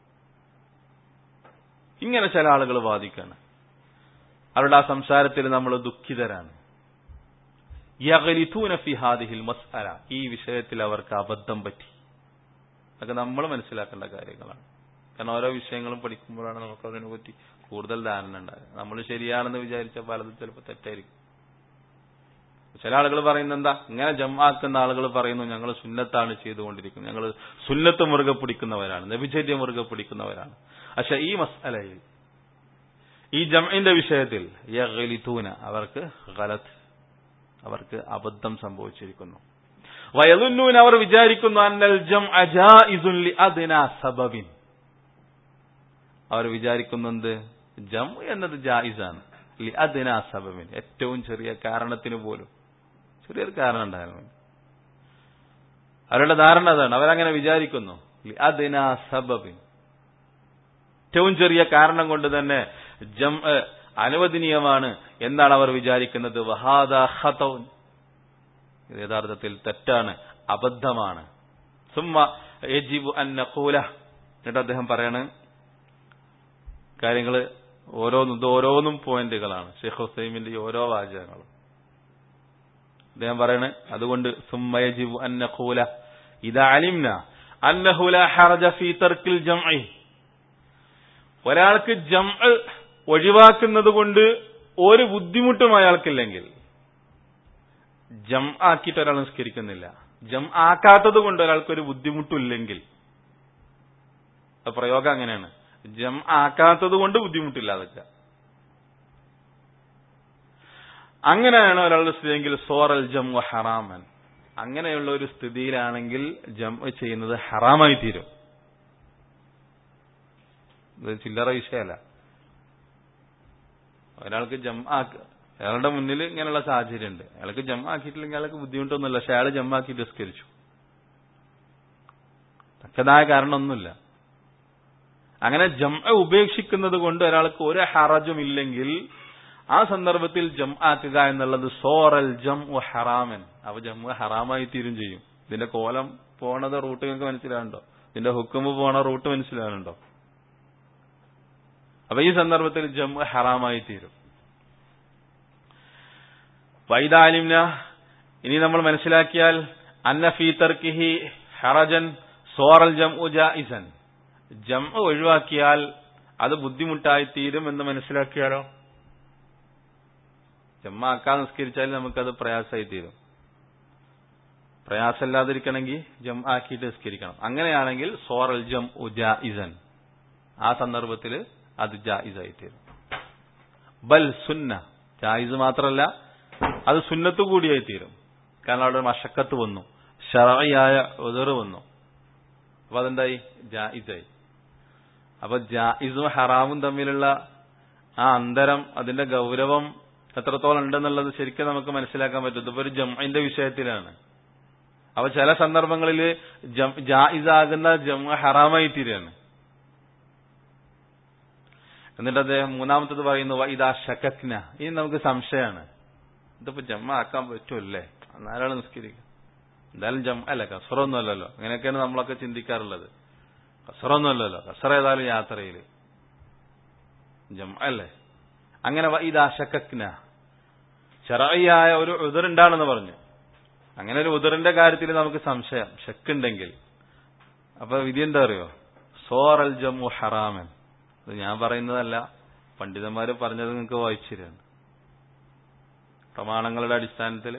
ഇങ്ങനെ ചില ആളുകൾ വാദിക്കാണ് അവരുടെ ആ സംസാരത്തിൽ നമ്മൾ ദുഃഖിതരാണ് യഗലിഥൂന ഫി ഹാദിഹിൽ മസ്അല ഈ വിഷയത്തിൽ അവർക്ക് അബദ്ധം പറ്റി അതൊക്കെ നമ്മൾ മനസ്സിലാക്കേണ്ട കാര്യങ്ങളാണ് കാരണം ഓരോ വിഷയങ്ങളും പഠിക്കുമ്പോഴാണ് നമുക്ക് അതിനെ പറ്റി കൂടുതൽ ധാരണ ഉണ്ടാകുക നമ്മൾ ശരിയാണെന്ന് വിചാരിച്ച പലതും ചിലപ്പോൾ തെറ്റായിരിക്കും ചില ആളുകൾ പറയുന്നത് എന്താ ഇങ്ങനെ ജമാക്കുന്ന ആളുകൾ പറയുന്നു ഞങ്ങൾ സുന്നത്താണ് ചെയ്തുകൊണ്ടിരിക്കുന്നത് ഞങ്ങൾ സുന്നത്ത് മുറുകെ പിടിക്കുന്നവരാണ് നബിചര്യ മുറുകെ പിടിക്കുന്നവരാണ് പക്ഷെ ഈ മസ്അലയിൽ ഈ ജംഇന്റെ വിഷയത്തിൽ യഗ്ലിതൂന അവർക്ക് ഗലത്ത് അവർക്ക് അബദ്ധം സംഭവിച്ചിരിക്കുന്നു വയലുന്നൂൻ അവർ വിചാരിക്കുന്നു അന്നൽ ജം അജാഇസുൻ ലി അദ്നാ സബബിൻ അവർ വിചാരിക്കുന്നുണ്ട് ജം എന്നത് ജായിസാണ് ലി അദ്നാ സബബിൻ ഏറ്റവും ചെറിയ കാരണത്തിന് പോലും ചെറിയൊരു കാരണം ഉണ്ടായിരുന്നു അവരുടെ ധാരണ അതാണ് അവരങ്ങനെ വിചാരിക്കുന്നു ലി അദ്നാ സബബിൻ ഏറ്റവും ചെറിയ കാരണം കൊണ്ട് തന്നെ ജം അനുവദനീയമാണ് എന്നാണ് അവർ വിചാരിക്കുന്നത് വഹാദ ഖതൗൻ ഇത് യഥാർത്ഥത്തിൽ തെറ്റാണ് അബദ്ധമാണ് സുമ്മ യജിബു അൻ നഖൂല എന്നിട്ട് അദ്ദേഹം പറയാണ് കാര്യങ്ങൾ ഓരോന്നും ഇത് ഓരോന്നും പോയിന്റുകളാണ് ഷെയ്ഖ് ഹുസൈമിന്റെ ഈ ഓരോ വാചകങ്ങളും അദ്ദേഹം പറയാണ് അതുകൊണ്ട് സുമ്മ യജിബു അൻ നഖൂല ഇദാ അലിംന അന്നഹു ലാ ഹറജ ഫീ തർക്കിൽ ജംഇ ഒരാൾക്ക് ജം ഒഴിവാക്കുന്നത് കൊണ്ട് ഒരു ബുദ്ധിമുട്ടും അയാൾക്കില്ലെങ്കിൽ ജം ആക്കിയിട്ട് ഒരാൾ നിസ്കരിക്കുന്നില്ല ജം ആക്കാത്തത് കൊണ്ട് ഒരാൾക്കൊരു ബുദ്ധിമുട്ടില്ലെങ്കിൽ പ്രയോഗം അങ്ങനെയാണ് ജം ആക്കാത്തത് കൊണ്ട് ബുദ്ധിമുട്ടില്ല അതൊക്കെ അങ്ങനെയാണ് ഒരാളുടെ സ്ഥിതിയെങ്കിൽ സോറൽ ജം ഹറാമൻ അങ്ങനെയുള്ള ഒരു സ്ഥിതിയിലാണെങ്കിൽ ജം ചെയ്യുന്നത് ഹറാമായി തീരും ഇത് ചില്ലറ വിഷയമല്ല ഒരാൾക്ക് ജം ആക്ക് അയാളുടെ മുന്നിൽ ഇങ്ങനെയുള്ള സാഹചര്യം ഉണ്ട് അയാൾക്ക് ജം ആക്കിയിട്ടില്ലെങ്കിൽ അയാൾക്ക് ബുദ്ധിമുട്ടൊന്നുമില്ല പക്ഷെ അയാൾ ജം ആക്കി നിസ്കരിച്ചു തക്കതായ കാരണമൊന്നുമില്ല അങ്ങനെ ജം ഉപേക്ഷിക്കുന്നത് കൊണ്ട് ഒരാൾക്ക് ഒരു ഹറജും ഇല്ലെങ്കിൽ ആ സന്ദർഭത്തിൽ ജം ആക്കുക എന്നുള്ളത് സോറൽ ജം ഹറാമൻ അവ ജം ഹറാമായി തീരും ചെയ്യും ഇതിന്റെ കോലം പോണത് റൂട്ട് നിങ്ങൾക്ക് മനസ്സിലാകുന്നുണ്ടോ ഇതിന്റെ ഹുക്കുമ്പ് പോണ റൂട്ട് മനസ്സിലാകുന്നുണ്ടോ അപ്പൊ ഈ സന്ദർഭത്തിൽ ജം ഹറാമായി തീരും വൈദാലിംന ഇനി നമ്മൾ മനസ്സിലാക്കിയാൽ അന്ന ഫീ തർക്കിഹി ഹറജൻ സോറൽ ജം ജായിസൻ ജം ഒഴിവാക്കിയാൽ അത് ബുദ്ധിമുട്ടായി തീരും എന്ന് മനസ്സിലാക്കിയാലോ ജമ്മാക്കാൻ നിസ്കരിച്ചാൽ നമുക്കത് പ്രയാസമായി തീരും പ്രയാസമില്ലാതിരിക്കണമെങ്കിൽ ജം ആക്കിയിട്ട് നിസ്കരിക്കണം അങ്ങനെയാണെങ്കിൽ സോറൽ ജം ജായിസൻ ആ സന്ദർഭത്തിൽ അത് ജായിസായി തീരും ബൽ സുന്ന ജായിസ് മാത്രമല്ല അത് സുന്നത്ത് കൂടിയായി തീരും കാരണം അവിടെ മഷക്കത്ത് വന്നു ഷറയായ ഉദറ് വന്നു അപ്പൊ അതെന്തായി ജായിസായി അപ്പൊ ജായിസും ഹറാമും തമ്മിലുള്ള ആ അന്തരം അതിന്റെ ഗൗരവം എത്രത്തോളം ഉണ്ടെന്നുള്ളത് ശരിക്കും നമുക്ക് മനസ്സിലാക്കാൻ പറ്റും ഇതിപ്പോ ഒരു ജംഇന്റെ വിഷയത്തിലാണ് അപ്പൊ ചില സന്ദർഭങ്ങളിൽ ജായിസാകുന്ന ജം ഹറാമായി തീരുകയാണ് എന്നിട്ട് അദ്ദേഹം മൂന്നാമത്തത് പറയുന്നു ഇതാ ഷക്കക്ന ഇനി നമുക്ക് സംശയമാണ് ഇതിപ്പോ ജമ്മ ആക്കാൻ പറ്റുമല്ലേ എന്നാലാണ് നിസ്കരിക്കുക എന്തായാലും ജം അല്ല കസറൊന്നും അല്ലല്ലോ അങ്ങനെയൊക്കെയാണ് നമ്മളൊക്കെ ചിന്തിക്കാറുള്ളത് കസറൊന്നും അല്ലല്ലോ കസറ ഏതായാലും യാത്രയിൽ ജം അല്ലേ അങ്ങനെ ഇതാ ഷക്കക്ന ചെറിയായ ഒരു ഉതിറുണ്ടാണെന്ന് പറഞ്ഞു അങ്ങനെ ഒരു ഉതിറിന്റെ കാര്യത്തിൽ നമുക്ക് സംശയം ഷക്കുണ്ടെങ്കിൽ അപ്പൊ വിധി എന്താ അറിയോ സോറൽ ജമ്മു ഹറാമൻ ഇത് ഞാൻ പറയുന്നതല്ല പണ്ഡിതന്മാര് പറഞ്ഞത് നിങ്ങൾക്ക് വായിച്ചിരുന്നു പ്രമാണങ്ങളുടെ അടിസ്ഥാനത്തിൽ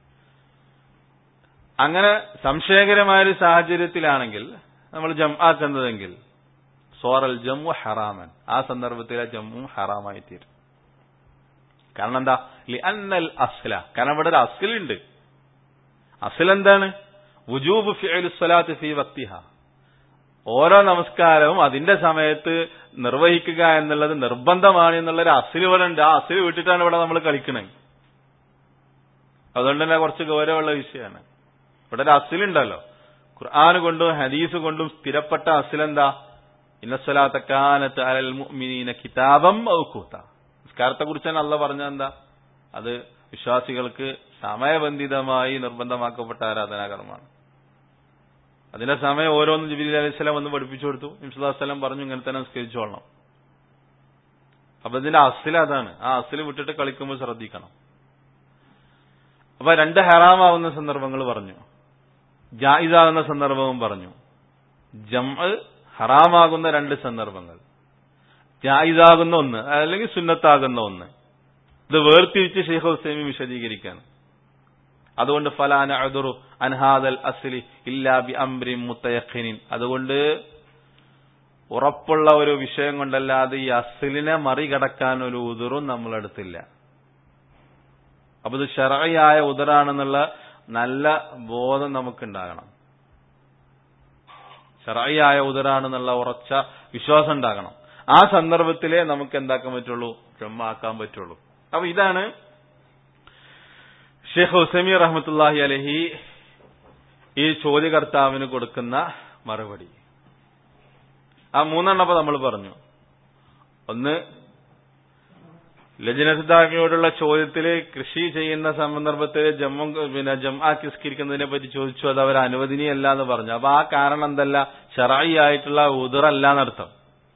അങ്ങനെ സംശയകരമായ ഒരു സാഹചര്യത്തിലാണെങ്കിൽ നമ്മൾ ജം ആക്കുന്നതെങ്കിൽ സോറൽ ജമ്മു ഹറാമൻ ആ സന്ദർഭത്തിലെ ജമ്മു ഹറാമായി തീരും കാരണം എന്താ ലി അന്നൽ അസ്ല കാരണം ഇവിടെ ഒരു അസ്ലുണ്ട് അസ്ൽ എന്താണ് വുജൂബ് ഫിഅലു സ്വലാത്ത് ഫി വക്തിഹ ഓരോ നമസ്കാരവും അതിന്റെ സമയത്ത് നിർവഹിക്കുക എന്നുള്ളത് നിർബന്ധമാണ് എന്നുള്ളൊരു അസിൽ ഇവിടെ ഉണ്ട് ആ അസിൽ വിട്ടിട്ടാണ് ഇവിടെ നമ്മൾ കളിക്കണത് അതുകൊണ്ട് തന്നെ കുറച്ച് ഗൗരവമുള്ള വിഷയമാണ് ഇവിടെ ഒരു അസിലുണ്ടല്ലോ ഖുർആൻ കൊണ്ടും ഹദീസ് കൊണ്ടും സ്ഥിരപ്പെട്ട അസിലെന്താ ഇന്നസ്വലാത്തക്കാനത്ത് അലൽ മുഅ്മിനീന കിതാബം ഔക്കൂത്ത നിസ്കാരത്തെ കുറിച്ചാണ് അല്ല പറഞ്ഞത് എന്താ അത് വിശ്വാസികൾക്ക് സമയബന്ധിതമായി നിർബന്ധമാക്കപ്പെട്ട ആരാധനാകർമ്മമാണ് അതിന്റെ സമയം ഓരോന്നും ജിബിലി അലൈഹി സ്വലാം വന്ന് പഠിപ്പിച്ചു കൊടുത്തു നിംസുല്ലാസ്ലം പറഞ്ഞു ഇങ്ങനെ തന്നെ നിസ്കരിച്ചോളണം അപ്പൊ ഇതിന്റെ അസിൽ അതാണ് ആ അസിൽ വിട്ടിട്ട് കളിക്കുമ്പോൾ ശ്രദ്ധിക്കണം അപ്പൊ രണ്ട് ഹറാമാവുന്ന സന്ദർഭങ്ങൾ പറഞ്ഞു ജായിസാകുന്ന സന്ദർഭവും പറഞ്ഞു ജം ഹറാമാകുന്ന രണ്ട് സന്ദർഭങ്ങൾ ജായിസാകുന്ന ഒന്ന് അല്ലെങ്കിൽ സുന്നത്താകുന്ന ഒന്ന് ഇത് വേർതിരിച്ച് ഷെയ്ഖ് ഹുസൈമി വിശദീകരിക്കാണ് അതുകൊണ്ട് ഫലാന അദുറു അൻഹാദൽ അസ്ലി ഇല്ലാ ബി അംരി മുത്തയഖിനിൻ അതുകൊണ്ട് ഉറപ്പുള്ള ഒരു വിഷയം കൊണ്ടല്ലാതെ ഈ അസ്ലിനെ മറികടക്കാൻ ഒരു ഉതിറും നമ്മളെടുത്തില്ല അപ്പൊ ഇത് ഷറയായ ഉദറാണെന്നുള്ള നല്ല ബോധം നമുക്കുണ്ടാകണം ഷറായിയായ ഉദരാണെന്നുള്ള ഉറച്ച വിശ്വാസം ഉണ്ടാകണം ആ സന്ദർഭത്തിലേ നമുക്ക് എന്താക്കാൻ പറ്റുള്ളൂ ജമ്മാക്കാൻ പറ്റുള്ളൂ അപ്പൊ ഇതാണ് ഷെയ്ഖ് ഹുസൈമി റഹ്മത്തുല്ലാഹി അലഹി ഈ ചോദ്യകർത്താവിന് കൊടുക്കുന്ന മറുപടി ആ മൂന്നെണ്ണപ്പ നമ്മൾ പറഞ്ഞു ഒന്ന് ലജനസിദ്ധാക്കളോടുള്ള ചോദ്യത്തിൽ കൃഷി ചെയ്യുന്ന സന്ദർഭത്തിൽ ജമ്മു പിന്നെ ജംആ കിസ്കരിക്കുന്നതിനെ പറ്റി ചോദിച്ചു അത് അവർ അനുവദനീയല്ല എന്ന് പറഞ്ഞു അപ്പൊ ആ കാരണം എന്തല്ല ഷറായി ആയിട്ടുള്ള ഉദറല്ല എന്നർത്ഥം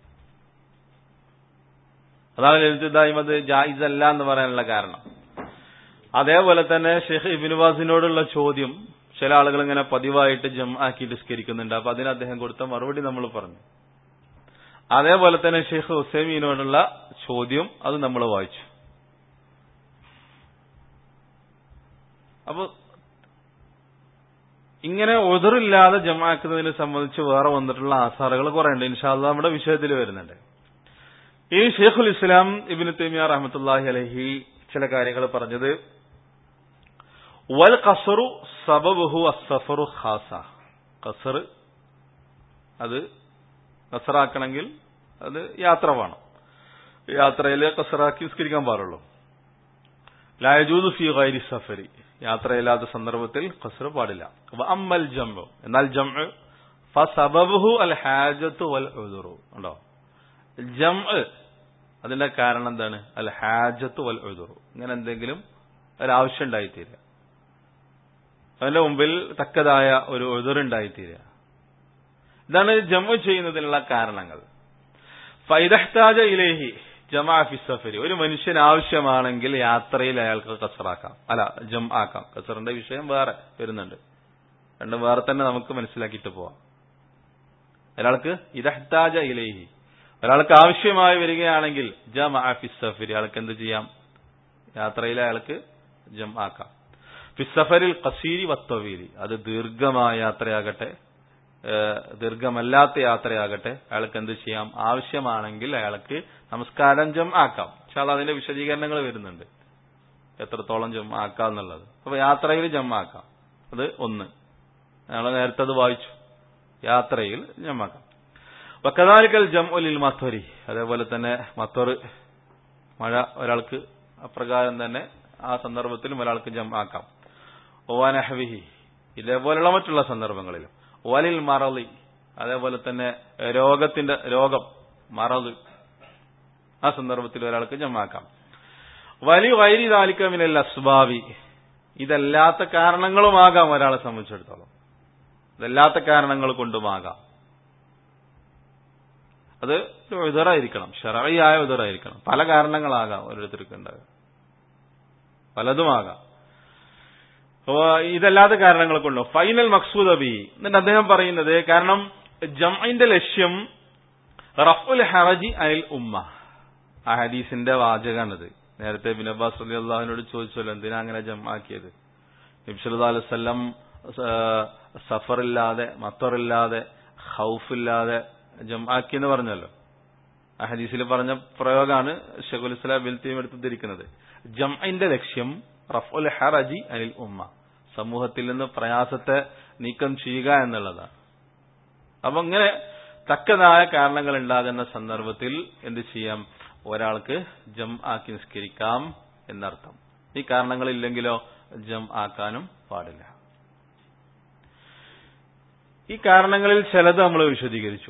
അതാണ് ലളിതായും അത് ജായിസ് അല്ല എന്ന് പറയാനുള്ള കാരണം അതേപോലെ തന്നെ ഷെയ്ഖ് ഇബിനുവാസിനോടുള്ള ചോദ്യം ചില ആളുകൾ ഇങ്ങനെ പതിവായിട്ട് ജം ആക്കി നിസ്കരിക്കുന്നുണ്ട് അപ്പൊ അതിന് അദ്ദേഹം കൊടുത്ത മറുപടി നമ്മൾ പറഞ്ഞു അതേപോലെ തന്നെ ഷെയ്ഖ് ഹുസൈമീനോടുള്ള ചോദ്യം അത് നമ്മൾ വായിച്ചു അപ്പൊ ഇങ്ങനെ ഒതിറില്ലാതെ ജമാക്കുന്നതിനെ സംബന്ധിച്ച് വേറെ വന്നിട്ടുള്ള ആസാറുകൾ കുറെ ഉണ്ട് ഇൻഷാല്ല നമ്മുടെ വിഷയത്തിൽ വരുന്നുണ്ട് ഈ ഷെയ്ഖുൽ ഇസ്ലാം ഇബിന് തൈമിയ റഹമത്തുല്ലാഹി അലഹി ചില കാര്യങ്ങൾ പറഞ്ഞത് വൽ കസറു സബബുഹു അസഫറു ഖാസ കസർ അത് കസറാക്കണമെങ്കിൽ അത് യാത്ര വേണം യാത്രയിൽ കസറാക്കി നിസ്കരിക്കാൻ പാടുള്ളൂ ലായജൂദ് ഫി ഗൈരി സഫരി യാത്രയില്ലാത്ത സന്ദർഭത്തിൽ കസർ പാടില്ല അമ്മൽ ജംബു എന്നാൽ ജം ഫസബബുഹു അൽ ഹാജത്ത് വൽ ഉദുറു ഉണ്ടോ ജം അതിന്റെ കാരണം എന്താണ് അൽ ഹാജത്ത് വൽ ഉദുറു ഇങ്ങനെ എന്തെങ്കിലും ഒരാവശ്യം ഉണ്ടായിത്തീരുക അതിന്റെ മുമ്പിൽ തക്കതായ ഒരു ഉദുറുണ്ടായിത്തീരുക ഇതാണ് ജമ്മു ചെയ്യുന്നതിനുള്ള കാരണങ്ങൾ ഫൈദഹ്താജ ഇലേഹി ജമാ ഫിസഫരി ഒരു മനുഷ്യന് ആവശ്യമാണെങ്കിൽ യാത്രയിൽ അയാൾക്ക് കസറാക്കാം അല്ല ജം ആക്കാം കസറിന്റെ വിഷയം വേറെ വരുന്നുണ്ട് രണ്ടും വേറെ തന്നെ നമുക്ക് മനസ്സിലാക്കിയിട്ട് പോവാം ഒരാൾക്ക് ഇദഹ്താജ ഇലേഹി ഒരാൾക്ക് ആവശ്യമായി വരികയാണെങ്കിൽ ജമാ ഫിസഫരി അയാൾക്ക് എന്ത് ചെയ്യാം യാത്രയിൽ അയാൾക്ക് ജം ആക്കാം ഫിസഫരിൽ കസീരി വത്തവീരി അത് ദീർഘമായ യാത്രയാകട്ടെ ദീർഘമല്ലാത്ത യാത്രയാകട്ടെ അയാൾക്ക് എന്ത് ചെയ്യാം ആവശ്യമാണെങ്കിൽ അയാൾക്ക് നമസ്കാരം ജം ആക്കാം പക്ഷെ അതിന്റെ വിശദീകരണങ്ങൾ വരുന്നുണ്ട് എത്രത്തോളം ജം ആക്കാം എന്നുള്ളത് അപ്പൊ യാത്രയിൽ ജം ആക്കാം അത് ഒന്ന് ഞങ്ങൾ നേരത്തെ അത് വായിച്ചു യാത്രയിൽ ജമാക്കാം വക്കതാലിക്കൽ ജം ഒലിൽ മത്വരി അതേപോലെ തന്നെ മത്വർ മഴ ഒരാൾക്ക് അപ്രകാരം തന്നെ ആ സന്ദർഭത്തിലും ഒരാൾക്ക് ജം ആക്കാം ഓവാനഹവിഹി ഇതേപോലുള്ള മറ്റുള്ള സന്ദർഭങ്ങളിലും വലിൽ മറളി അതേപോലെ തന്നെ രോഗത്തിന്റെ രോഗം മറത് ആ സന്ദർഭത്തിൽ ഒരാൾക്ക് ജമാക്കാം വലി വൈരി താലിക്കമിനൽ അസ്ബാവി ഇതല്ലാത്ത കാരണങ്ങളുമാകാം ഒരാളെ സംബന്ധിച്ചിടത്തോളം ഇതല്ലാത്ത കാരണങ്ങൾ കൊണ്ടുമാകാം അത് ഉദറായിരിക്കണം ഷറയായ ഉദറായിരിക്കണം പല കാരണങ്ങളാകാം ഓരോരുത്തർക്ക് ഉണ്ടാകുക പലതുമാകാം ഇതല്ലാത്ത കാരണങ്ങൾ കൊണ്ടോ ഫൈനൽ മക്സൂദ് അബി എന്നിട്ട് അദ്ദേഹം പറയുന്നത് കാരണം ജംഇന്റെ ലക്ഷ്യം റഫുൽ ഹറജി അനിൽ ഉമ്മ ആ ഹദീസിന്റെ വാചകാണിത് നേരത്തെ ബിൻ അബ്ബാസ് അലി അള്ളാഹിനോട് ചോദിച്ചല്ലോ എന്തിനാ അങ്ങനെ ജമാക്കിയത് നബ്സല്ലാ അലൈവല്ലം സഫറില്ലാതെ മത്തറില്ലാതെ ഹൗഫില്ലാതെ ജമാക്കി എന്ന് പറഞ്ഞല്ലോ ആ ഹദീസിൽ പറഞ്ഞ പ്രയോഗമാണ് ഷെഖുൽ ഇസ്ലാം ബിൽ തീം എടുത്തിരിക്കുന്നത് ജംഇന്റെ ലക്ഷ്യം റഫുൽ ഹറജി അനിൽ ഉമ്മ സമൂഹത്തിൽ നിന്ന് പ്രയാസത്തെ നീക്കം ചെയ്യുക എന്നുള്ളതാണ് അപ്പൊ ഇങ്ങനെ തക്കതായ കാരണങ്ങൾ ഉണ്ടാകുന്ന സന്ദർഭത്തിൽ എന്ത് ചെയ്യാം ഒരാൾക്ക് ജം ആക്കി നിസ്കരിക്കാം എന്നർത്ഥം ഈ കാരണങ്ങളില്ലെങ്കിലോ ജം ആക്കാനും പാടില്ല ഈ കാരണങ്ങളിൽ ചിലത് നമ്മൾ വിശദീകരിച്ചു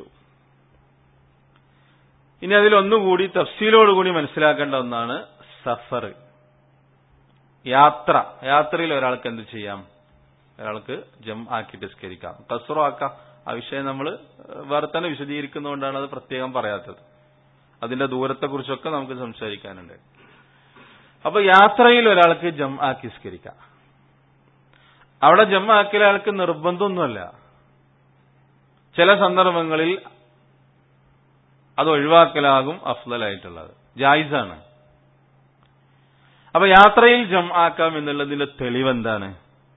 ഇനി അതിൽ ഒന്നുകൂടി തഫ്സീലോടുകൂടി മനസ്സിലാക്കേണ്ട ഒന്നാണ് സഫർ യാത്ര യാത്രയിൽ ഒരാൾക്ക് എന്ത് ചെയ്യാം ഒരാൾക്ക് ജം ആക്കി നിസ്കരിക്കാം കസറോ ആക്കാം ആ വിഷയം നമ്മൾ വേറെ തന്നെ വിശദീകരിക്കുന്നതുകൊണ്ടാണ് അത് പ്രത്യേകം പറയാത്തത് അതിന്റെ ദൂരത്തെക്കുറിച്ചൊക്കെ നമുക്ക് സംസാരിക്കാനുണ്ട് അപ്പൊ യാത്രയിൽ ഒരാൾക്ക് ജം ആക്കി നിസ്കരിക്കാം അവിടെ ജം ആക്കിയ ആൾക്ക് നിർബന്ധമൊന്നുമല്ല ചില സന്ദർഭങ്ങളിൽ അത് ഒഴിവാക്കലാകും അഫ്ലലായിട്ടുള്ളത് ജായിസാണ് അപ്പൊ യാത്രയിൽ ജം ആക്കാം എന്നുള്ളതിന്റെ തെളിവെന്താണ്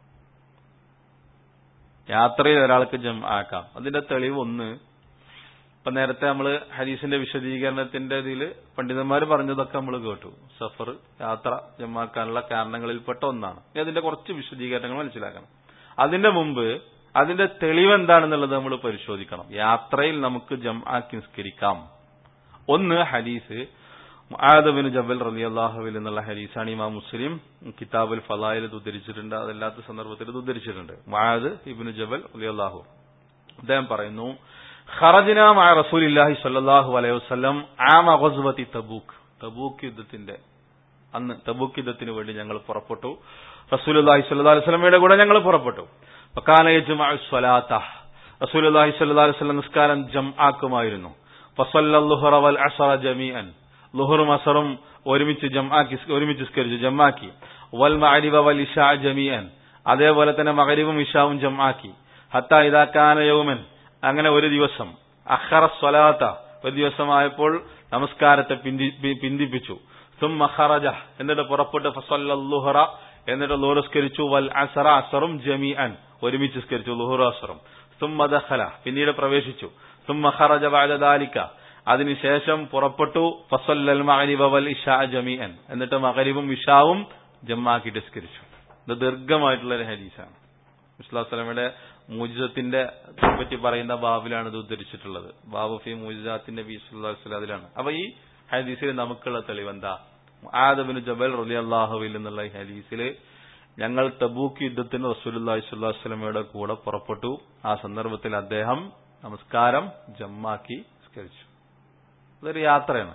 യാത്രയിൽ ഒരാൾക്ക് ജം ആക്കാം അതിന്റെ തെളിവ് ഒന്ന് ഇപ്പൊ നേരത്തെ നമ്മൾ ഹരീസിന്റെ വിശദീകരണത്തിന്റെ ഇതിൽ പണ്ഡിതന്മാർ പറഞ്ഞതൊക്കെ നമ്മൾ കേട്ടു സഫർ യാത്ര ജമാക്കാനുള്ള കാരണങ്ങളിൽപ്പെട്ട ഒന്നാണ് ഇനി അതിന്റെ കുറച്ച് വിശദീകരണങ്ങൾ മനസ്സിലാക്കണം അതിന്റെ മുമ്പ് അതിന്റെ തെളിവ് എന്താണെന്നുള്ളത് നമ്മൾ പരിശോധിക്കണം യാത്രയിൽ നമുക്ക് ജംആക്കി നിസ്കരിക്കാം ഒന്ന് ഹദീസ് മുആദബിന് ജബൽ റലി അള്ളാഹുവിൽ എന്നുള്ള ഹദീസാണ് ഇമാം മുസ്ലിം കിതാബുൽ ഫലായിൽ ഇത് ഉദ്ധരിച്ചിട്ടുണ്ട് അതല്ലാത്ത സന്ദർഭത്തിൽ ഇത് ഉദ്ധരിച്ചിട്ടുണ്ട് മുആദ് ഇബിന് ജബൽ റലി അള്ളാഹു അദ്ദേഹം പറയുന്നു ഖറജിന മഅ റസൂലില്ലാഹി സ്വല്ലല്ലാഹു അലൈഹി വസല്ലം ആമ ഗസ്വതി തബൂക്ക് തബൂക്ക് യുദ്ധത്തിന്റെ അന്ന് തബൂക്ക് യുദ്ധത്തിന് വേണ്ടി ഞങ്ങൾ പുറപ്പെട്ടു റസൂലുള്ളാഹി സ്വല്ലല്ലാഹു അലൈഹി വസല്ലമയുടെ കൂടെ ഞങ്ങൾ പുറപ്പെട്ടു ഫകാന യജ്മഉ സ്വലാത്ത റസൂലുള്ളാഹി സ്വല്ലല്ലാഹു അലൈഹി വസല്ലം നിസ്കാരം ജംആക്കുമായിരുന്നു ഫസല്ലല്ലാഹു വൽ അസ്റ ജമീഅൻ ലുഹറും അസറും ഒരുമിച്ച് ജംആക്കി ഒരുമിച്ച് നിസ്കരിച്ചു ജംആക്കി വൽ മഅരിബ വൽ ഇശാ ജമീഅൻ അതേപോലെ തന്നെ മഗ്രിബും ഇശാവും ജംആക്കി ഹത്ത ഇദാ കാന യൗമൻ അങ്ങനെ ഒരു ദിവസം അഖറ സ്വലാത്ത ഒരു ദിവസമായപ്പോൾ നമസ്കാരത്തെ പിന്തി- പിന്തിപ്പിച്ചു സുമ്മ ഖറജ എന്നിട്ട് പുറപ്പെട്ട് ഫസല്ലല്ലുഹറ എന്നിട്ട് ലുഹറുസ്കരിച്ചു വൽ അസറ അസറും ജമീഅൻ ഒരുമിച്ച് സ്കരിച്ചു ലുഹറു അസറും സുമ്മ ദഖല പിന്നീട് പ്രവേശിച്ചു സുമ്മ ഖറജ ബഅദ ദാലിക അതിനുശേഷം പുറപ്പെട്ടു ഫസല്ലൽ മഗ്രിബ വൽ ഇശാ ജമീഅൻ എന്നിട്ട് മഗ്രിബും ഇശാവും ജമ്മാക്കിയിട്ട് സ്കരിച്ചു ഇത് ദീർഘമായിട്ടുള്ള ഒരു ഹദീസാണ് മുസ്ലാസ്ലമയുടെ മൂജിസത്തിന്റെ പറ്റി പറയുന്ന ബാബിലാണ് ഇത് ഉദ്ധരിച്ചിട്ടുള്ളത് ബാബു ഫി മൂജിസാത്തിന്റെ ബി സുല്ലാസ്ലം അതിലാണ് അപ്പൊ ഈ ഹദീസിൽ നമുക്കുള്ള തെളിവ് എന്താ ആദബിന് ജബൽ റലി അള്ളാഹുവിൽ എന്നുള്ള ഈ ഹദീസിൽ ഞങ്ങൾ തബൂക്ക് യുദ്ധത്തിന് റസൂലുല്ലാഹി സ്വല്ലാസ്ലമയുടെ കൂടെ പുറപ്പെട്ടു ആ സന്ദർഭത്തിൽ അദ്ദേഹം നമസ്കാരം ജമ്മാക്കി സ്കരിച്ചു അതൊരു യാത്രയാണ്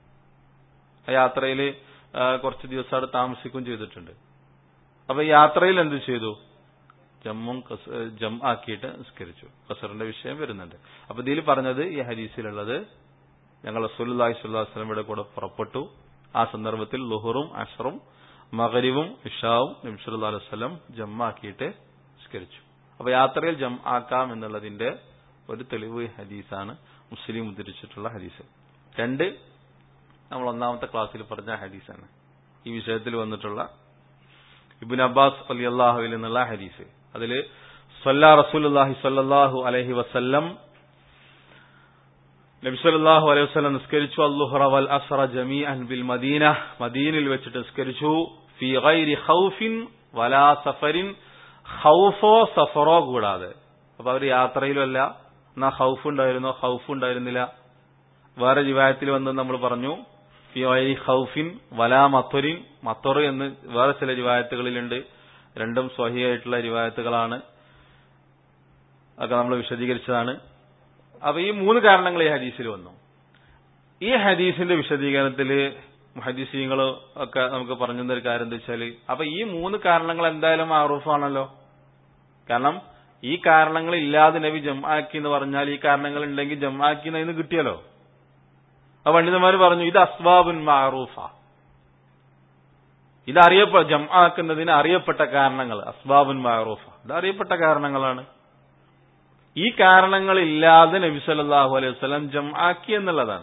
ആ യാത്രയിൽ കുറച്ച് ദിവസം അവിടെ താമസിക്കുകയും ചെയ്തിട്ടുണ്ട് അപ്പൊ ഈ യാത്രയിൽ എന്ത് ചെയ്തു ജമ്മും കസ്- ജം ആക്കിയിട്ട് നിസ്കരിച്ചു കസറിന്റെ വിഷയം വരുന്നുണ്ട് അപ്പൊ ഇതിൽ പറഞ്ഞത് ഈ ഹദീസിലുള്ളത് ഞങ്ങൾ റസൂലുള്ളാഹി സ്വല്ലല്ലാഹു അലൈഹി വസല്ലമയുടെ കൂടെ പുറപ്പെട്ടു ആ സന്ദർഭത്തിൽ ലുഹറും അഷറും മഗ്രിബും ഇഷാവും നബി സല്ലല്ലാഹു അലൈഹി വസല്ലം ജമ്മാക്കിയിട്ട് നിസ്കരിച്ചു അപ്പൊ യാത്രയിൽ ജം ആക്കാം എന്നുള്ളതിന്റെ ഒരു തെളിവ് ഹദീസാണ് മുസ്ലിം ഉദ്ധരിച്ചിട്ടുള്ള ഹദീസ് രണ്ട് നമ്മൾ ഒന്നാമത്തെ ക്ലാസ്സിൽ പറഞ്ഞ ഹദീസാണ് ഈ വിഷയത്തിൽ വന്നിട്ടുള്ള ഇബിൻ അബ്ബാസ് അലി അള്ളാഹുവിൽ നിന്നുള്ള ഹദീസ് അതില് സല്ലാ റസൂലുല്ലാഹി സല്ലല്ലാഹു അലൈഹി വസല്ലം നബി സല്ലല്ലാഹു അലൈഹി വസല്ലം നിസ്കരിച്ചു അല്ലുഹറ വൽ അസ്റ ജമീഅൻ ബിൽ മദീന മദീനയിൽ വെച്ചിട്ട് നിസ്കരിച്ചു ഫി ഗൈരി ഖൗഫിൻ വലാ സഫരിൻ ഖൗഫോ സഫറോ കൂടാതെ അപ്പൊ അവർ യാത്രയിലല്ല എന്നാ ഖൗഫ് ഉണ്ടായിരുന്നോ ഖൗഫ് ഉണ്ടായിരുന്നില്ല വേറെ റിവായത്തിൽ വന്ന് നമ്മൾ പറഞ്ഞു ഫി ഗൈരി ഖൗഫിൻ വലാ മത്വരിൻ മത്വർ എന്ന് വേറെ ചില റിവായത്തുകളിലുണ്ട് രണ്ടും സ്വഹിയായിട്ടുള്ള റിവായത്തുകളാണ് ഒക്കെ നമ്മൾ വിശദീകരിച്ചതാണ് അപ്പൊ ഈ മൂന്ന് കാരണങ്ങൾ ഈ ഹദീസിൽ വന്നു ഈ ഹദീസിന്റെ വിശദീകരണത്തിൽ ഹദീസീങ്ങൾ ഒക്കെ നമുക്ക് പറഞ്ഞു തന്ന ഒരു കാര്യം എന്താ വെച്ചാൽ അപ്പൊ ഈ മൂന്ന് കാരണങ്ങൾ എന്തായാലും ആറൂഫാണല്ലോ കാരണം ഈ കാരണങ്ങൾ ഇല്ലാതെ നബി ജംആക്കി എന്ന് പറഞ്ഞാൽ ഈ കാരണങ്ങൾ ഉണ്ടെങ്കിൽ ജംആക്കി എന്ന് കിട്ടിയല്ലോ ആ പണ്ഡിതന്മാർ പറഞ്ഞു ഇത് അസ്വാബുൻ മാറൂഫ ഇത് അറിയപ്പെ ജംആക്കുന്നതിന് അറിയപ്പെട്ട കാരണങ്ങൾ അസ്ബാബുൻ മാറൂഫ ഇത് അറിയപ്പെട്ട കാരണങ്ങളാണ് ഈ കാരണങ്ങളില്ലാതെ നബി സല്ലല്ലാഹു അലൈഹി വസല്ലം ജംആക്കി എന്നുള്ളതാണ്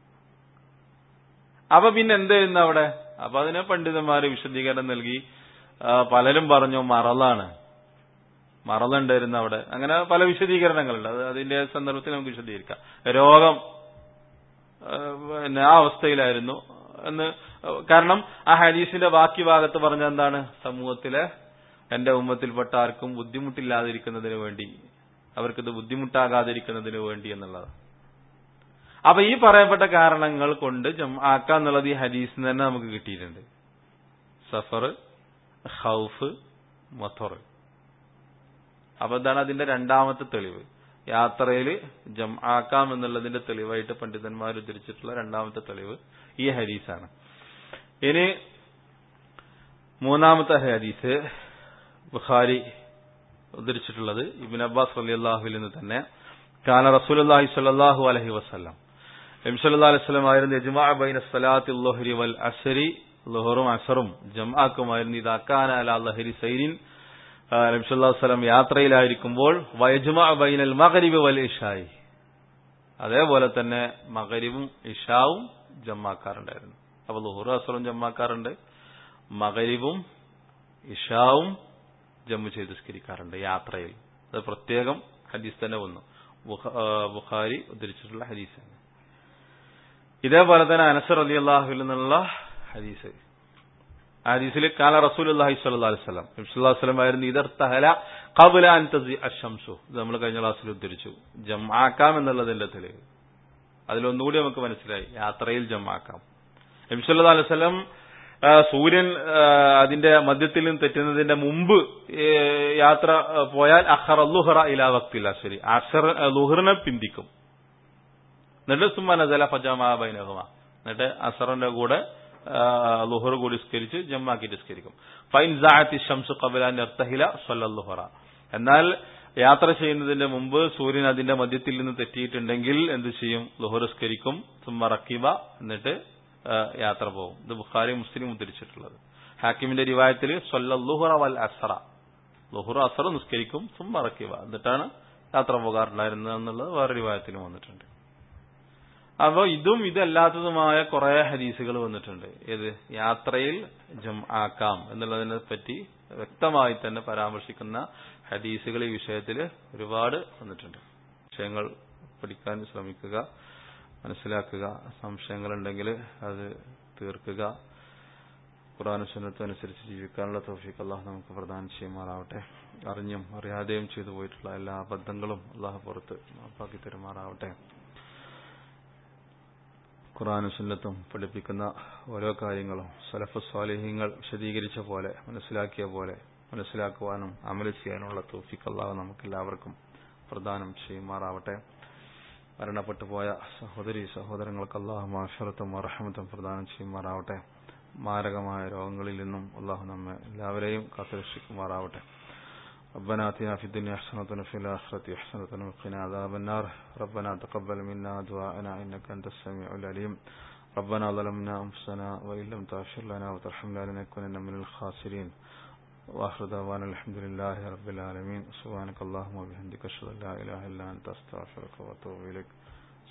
അപ്പൊ പിന്നെ എന്ത് ചെയ്യുന്നു അവിടെ അപ്പൊ അതിനെ പണ്ഡിതന്മാര് വിശദീകരണം നൽകി ആ, പലരും പറഞ്ഞു മറലാണ് മറലുണ്ടായിരുന്നു അവിടെ അങ്ങനെ പല വിശദീകരണങ്ങളുണ്ട് അത് അതിന്റെ സന്ദർഭത്തിൽ നമുക്ക് വിശദീകരിക്കാം രോഗം ആ, പിന്നെ ആ അവസ്ഥയിലായിരുന്നു എന്ന് കാരണം ആ ഹദീസിന്റെ ബാക്കി ഭാഗത്ത് പറഞ്ഞ എന്താണ് സമൂഹത്തിലെ എന്റെ ഉമ്മത്തിൽപ്പെട്ട ആർക്കും ബുദ്ധിമുട്ടില്ലാതിരിക്കുന്നതിന് വേണ്ടി അവർക്കിത് ബുദ്ധിമുട്ടാകാതിരിക്കുന്നതിന് വേണ്ടി എന്നുള്ളത് അപ്പൊ ഈ പറയപ്പെട്ട കാരണങ്ങൾ കൊണ്ട് ആക്കാം എന്നുള്ളത് ഈ ഹദീസിന് തന്നെ നമുക്ക് കിട്ടിയിട്ടുണ്ട് സഫർ ഹൗഫ് മൊത്തർ അപ്പൊ എന്താണ് അതിന്റെ രണ്ടാമത്തെ തെളിവ് യാത്രയിൽ ജം ആക്കാം എന്നുള്ളതിന്റെ തെളിവായിട്ട് പണ്ഡിതന്മാർ ഉദ്ധരിച്ചിട്ടുള്ള രണ്ടാമത്തെ തെളിവ് ഈ ഹദീസാണ് ഇനി മൂന്നാമത്തെ ഹദീസ് ബുഖാരി ഉദ്ധരിച്ചിട്ടുള്ളത് ഇബിൻ അബ്ബാസ് അലി അള്ളാഹുവിൽ നിന്ന് തന്നെ കാന റസൂലി സ്വല്ലല്ലാഹു അലൈഹി വസല്ലം നബി സല്ലല്ലാഹു അലൈഹി വസല്ലം ആയിരുന്നു യജ്മാ ബൈന സ്വലാത്തി ളുഹ്രി വൽ അസ്രി ളുഹറും അസറും ജംആക്കുമായിരുന്നു ഇദാക്കാന അലാ ലഹരി സൈരിൻ ആ, നബി സല്ലല്ലാഹു അലൈഹി വസല്ലം യാത്രയിലായിരിക്കുമ്പോൾ വയജ്മാ ബൈനൽ മഗ്രിബ് വൽ ഇഷായി അതേപോലെ തന്നെ മഗ്രിബും ഇഷാവും ജമ്മാക്കാറുണ്ടായിരുന്നു അപ്പൊ ളുഹറു അസറും ജമ്മാക്കാറുണ്ട് മഗ്രിബും ഇഷാവും ജമ്മു ചെയ്ത് സ്കരിക്കാറുണ്ട് യാത്രയിൽ അത് പ്രത്യേകം ഹദീസ് തന്നെ വന്നു ബുഖ- ആ, ബുഖാരി ഉദ്ധരിച്ചിട്ടുള്ള ഹദീസാണ് ഇതേപോലെ തന്നെ അനസർ അലി അള്ളാഹുവിൽ നിന്നുള്ള ഹദീസ് ആ ഹദീസിൽ കാല റസൂൽ അള്ളാഹി സ്വല്ലാ വസ്ലം നബ്സുല്ലാ വസ്ലം ആയിരുന്നു ഇതർ തഹല കബുല അൻ തസി അഷംസു ഇത് നമ്മൾ കഴിഞ്ഞ ക്ലാസ്സിൽ ഉദ്ധരിച്ചു ജമാക്കാം എന്നുള്ളതിന്റെ തെളിവ് അതിലൊന്നുകൂടി നമുക്ക് മനസ്സിലായി യാത്രയിൽ ജമാക്കാം നബ്സുല്ലാ അലൈഹി വസ്ലം സൂര്യൻ ആ, അതിന്റെ മധ്യത്തിൽ നിന്ന് തെറ്റുന്നതിന്റെ മുമ്പ് ഏ, യാത്ര ആ, പോയാൽ അഹർ അല്ലുഹറ ഇലാ വക്തില്ല ശരി അഷർ ലുഹറിനെ പിന്തിക്കും എന്നിട്ട് സുമ്മ നസല ഫജമാ ബൈനഹുമ എന്നിട്ട് അസറിന്റെ കൂടെ ലുഹർ കൂടി സ്കരിച്ച് ജമ്മാക്കിയിട്ട് സ്കരിക്കും ഫൈൻ സാഅത്തി ഷംസു ഖബലാൻ ഇർതഹില സ്വല്ലല്ലുഹറ എന്നാൽ യാത്ര ചെയ്യുന്നതിന്റെ മുമ്പ് സൂര്യൻ അതിന്റെ മധ്യത്തിൽ നിന്ന് തെറ്റിയിട്ടുണ്ടെങ്കിൽ എന്ത് ചെയ്യും ലുഹർ സ്കരിക്കും സുമ്മ റക്കീബ എന്നിട്ട് ആ, യാത്ര പോകും ഇത് ബുഖാരി മുസ്ലിം ഉദ്ധരിച്ചിട്ടുള്ളത് ഹാക്കിമിന്റെ റിവായത്തിൽ സ്വല്ലല്ലുഹറ വൽ അസറ ലുഹുർ അസർ നിസ്കരിക്കും സുമ്മ റക്കീബ എന്നിട്ടാണ് യാത്ര പോകാറുണ്ടായിരുന്നത് എന്നുള്ളത് വേറെ റിവായത്തിലും വന്നിട്ടുണ്ട് അപ്പോ ഇതും ഇതല്ലാത്തതുമായ കുറെ ഹദീസുകൾ വന്നിട്ടുണ്ട് ഏത് യാത്രയിൽ ജം ആക്കാം എന്നുള്ളതിനെ പറ്റി വ്യക്തമായി തന്നെ പരാമർശിക്കുന്ന ഹദീസുകൾ ഈ വിഷയത്തിൽ ഒരുപാട് വന്നിട്ടുണ്ട് വിഷയങ്ങൾ പഠിക്കാൻ ശ്രമിക്കുക മനസ്സിലാക്കുക സംശയങ്ങളുണ്ടെങ്കിൽ അത് തീർക്കുക ഖുറാൻ സുന്നത്തും അനുസരിച്ച് ജീവിക്കാനുള്ള തോഫിക്ക് അള്ളാഹ് നമുക്ക് പ്രദാനം ചെയ്യുമാറാവട്ടെ അറിഞ്ഞും അറിയാതെയും ചെയ്തു പോയിട്ടുള്ള എല്ലാ അബദ്ധങ്ങളും അള്ളാഹ് പുറത്ത് മാപ്പാക്കി തരുമാറാവട്ടെ ഖുറാനും സുന്നത്തും പഠിപ്പിക്കുന്ന ഓരോ കാര്യങ്ങളും സലഫ് സ്വാലിഹ്യങ്ങൾ വിശദീകരിച്ച പോലെ മനസ്സിലാക്കിയ പോലെ മനസ്സിലാക്കുവാനും അമല് ചെയ്യാനുമുള്ള തോഫിക്ക് അള്ളാഹ് നമുക്കെല്ലാവർക്കും പ്രദാനം ചെയ്യുമാറാവട്ടെ മരണപ്പെട്ടു പോയ സഹോദരി സഹോദരങ്ങൾക്ക് അള്ളാഹു മാഷറത്തും അർഹമത്തും പ്രദാനം ചെയ്യുമാറാവട്ടെ മാരകമായ രോഗങ്ങളിൽ നിന്നും അള്ളാഹു നമ്മെ എല്ലാവരെയും കാത്തുരക്ഷിക്കുമാറാവട്ടെ ربنا آتنا في الدنيا حسنة وفي الآخرة حسنة وقنا عذاب النار ربنا تقبل منا دعاءنا إنك أنت السميع العليم ربنا ظلمنا أنفسنا وإن لم تغفر لنا وترحمنا لنكونن من الخاسرين وآخر دعوانا الحمد لله رب العالمين سبحانك اللهم وبحمدك أشهد أن لا إله إلا أنت أستغفرك وأتوب إليك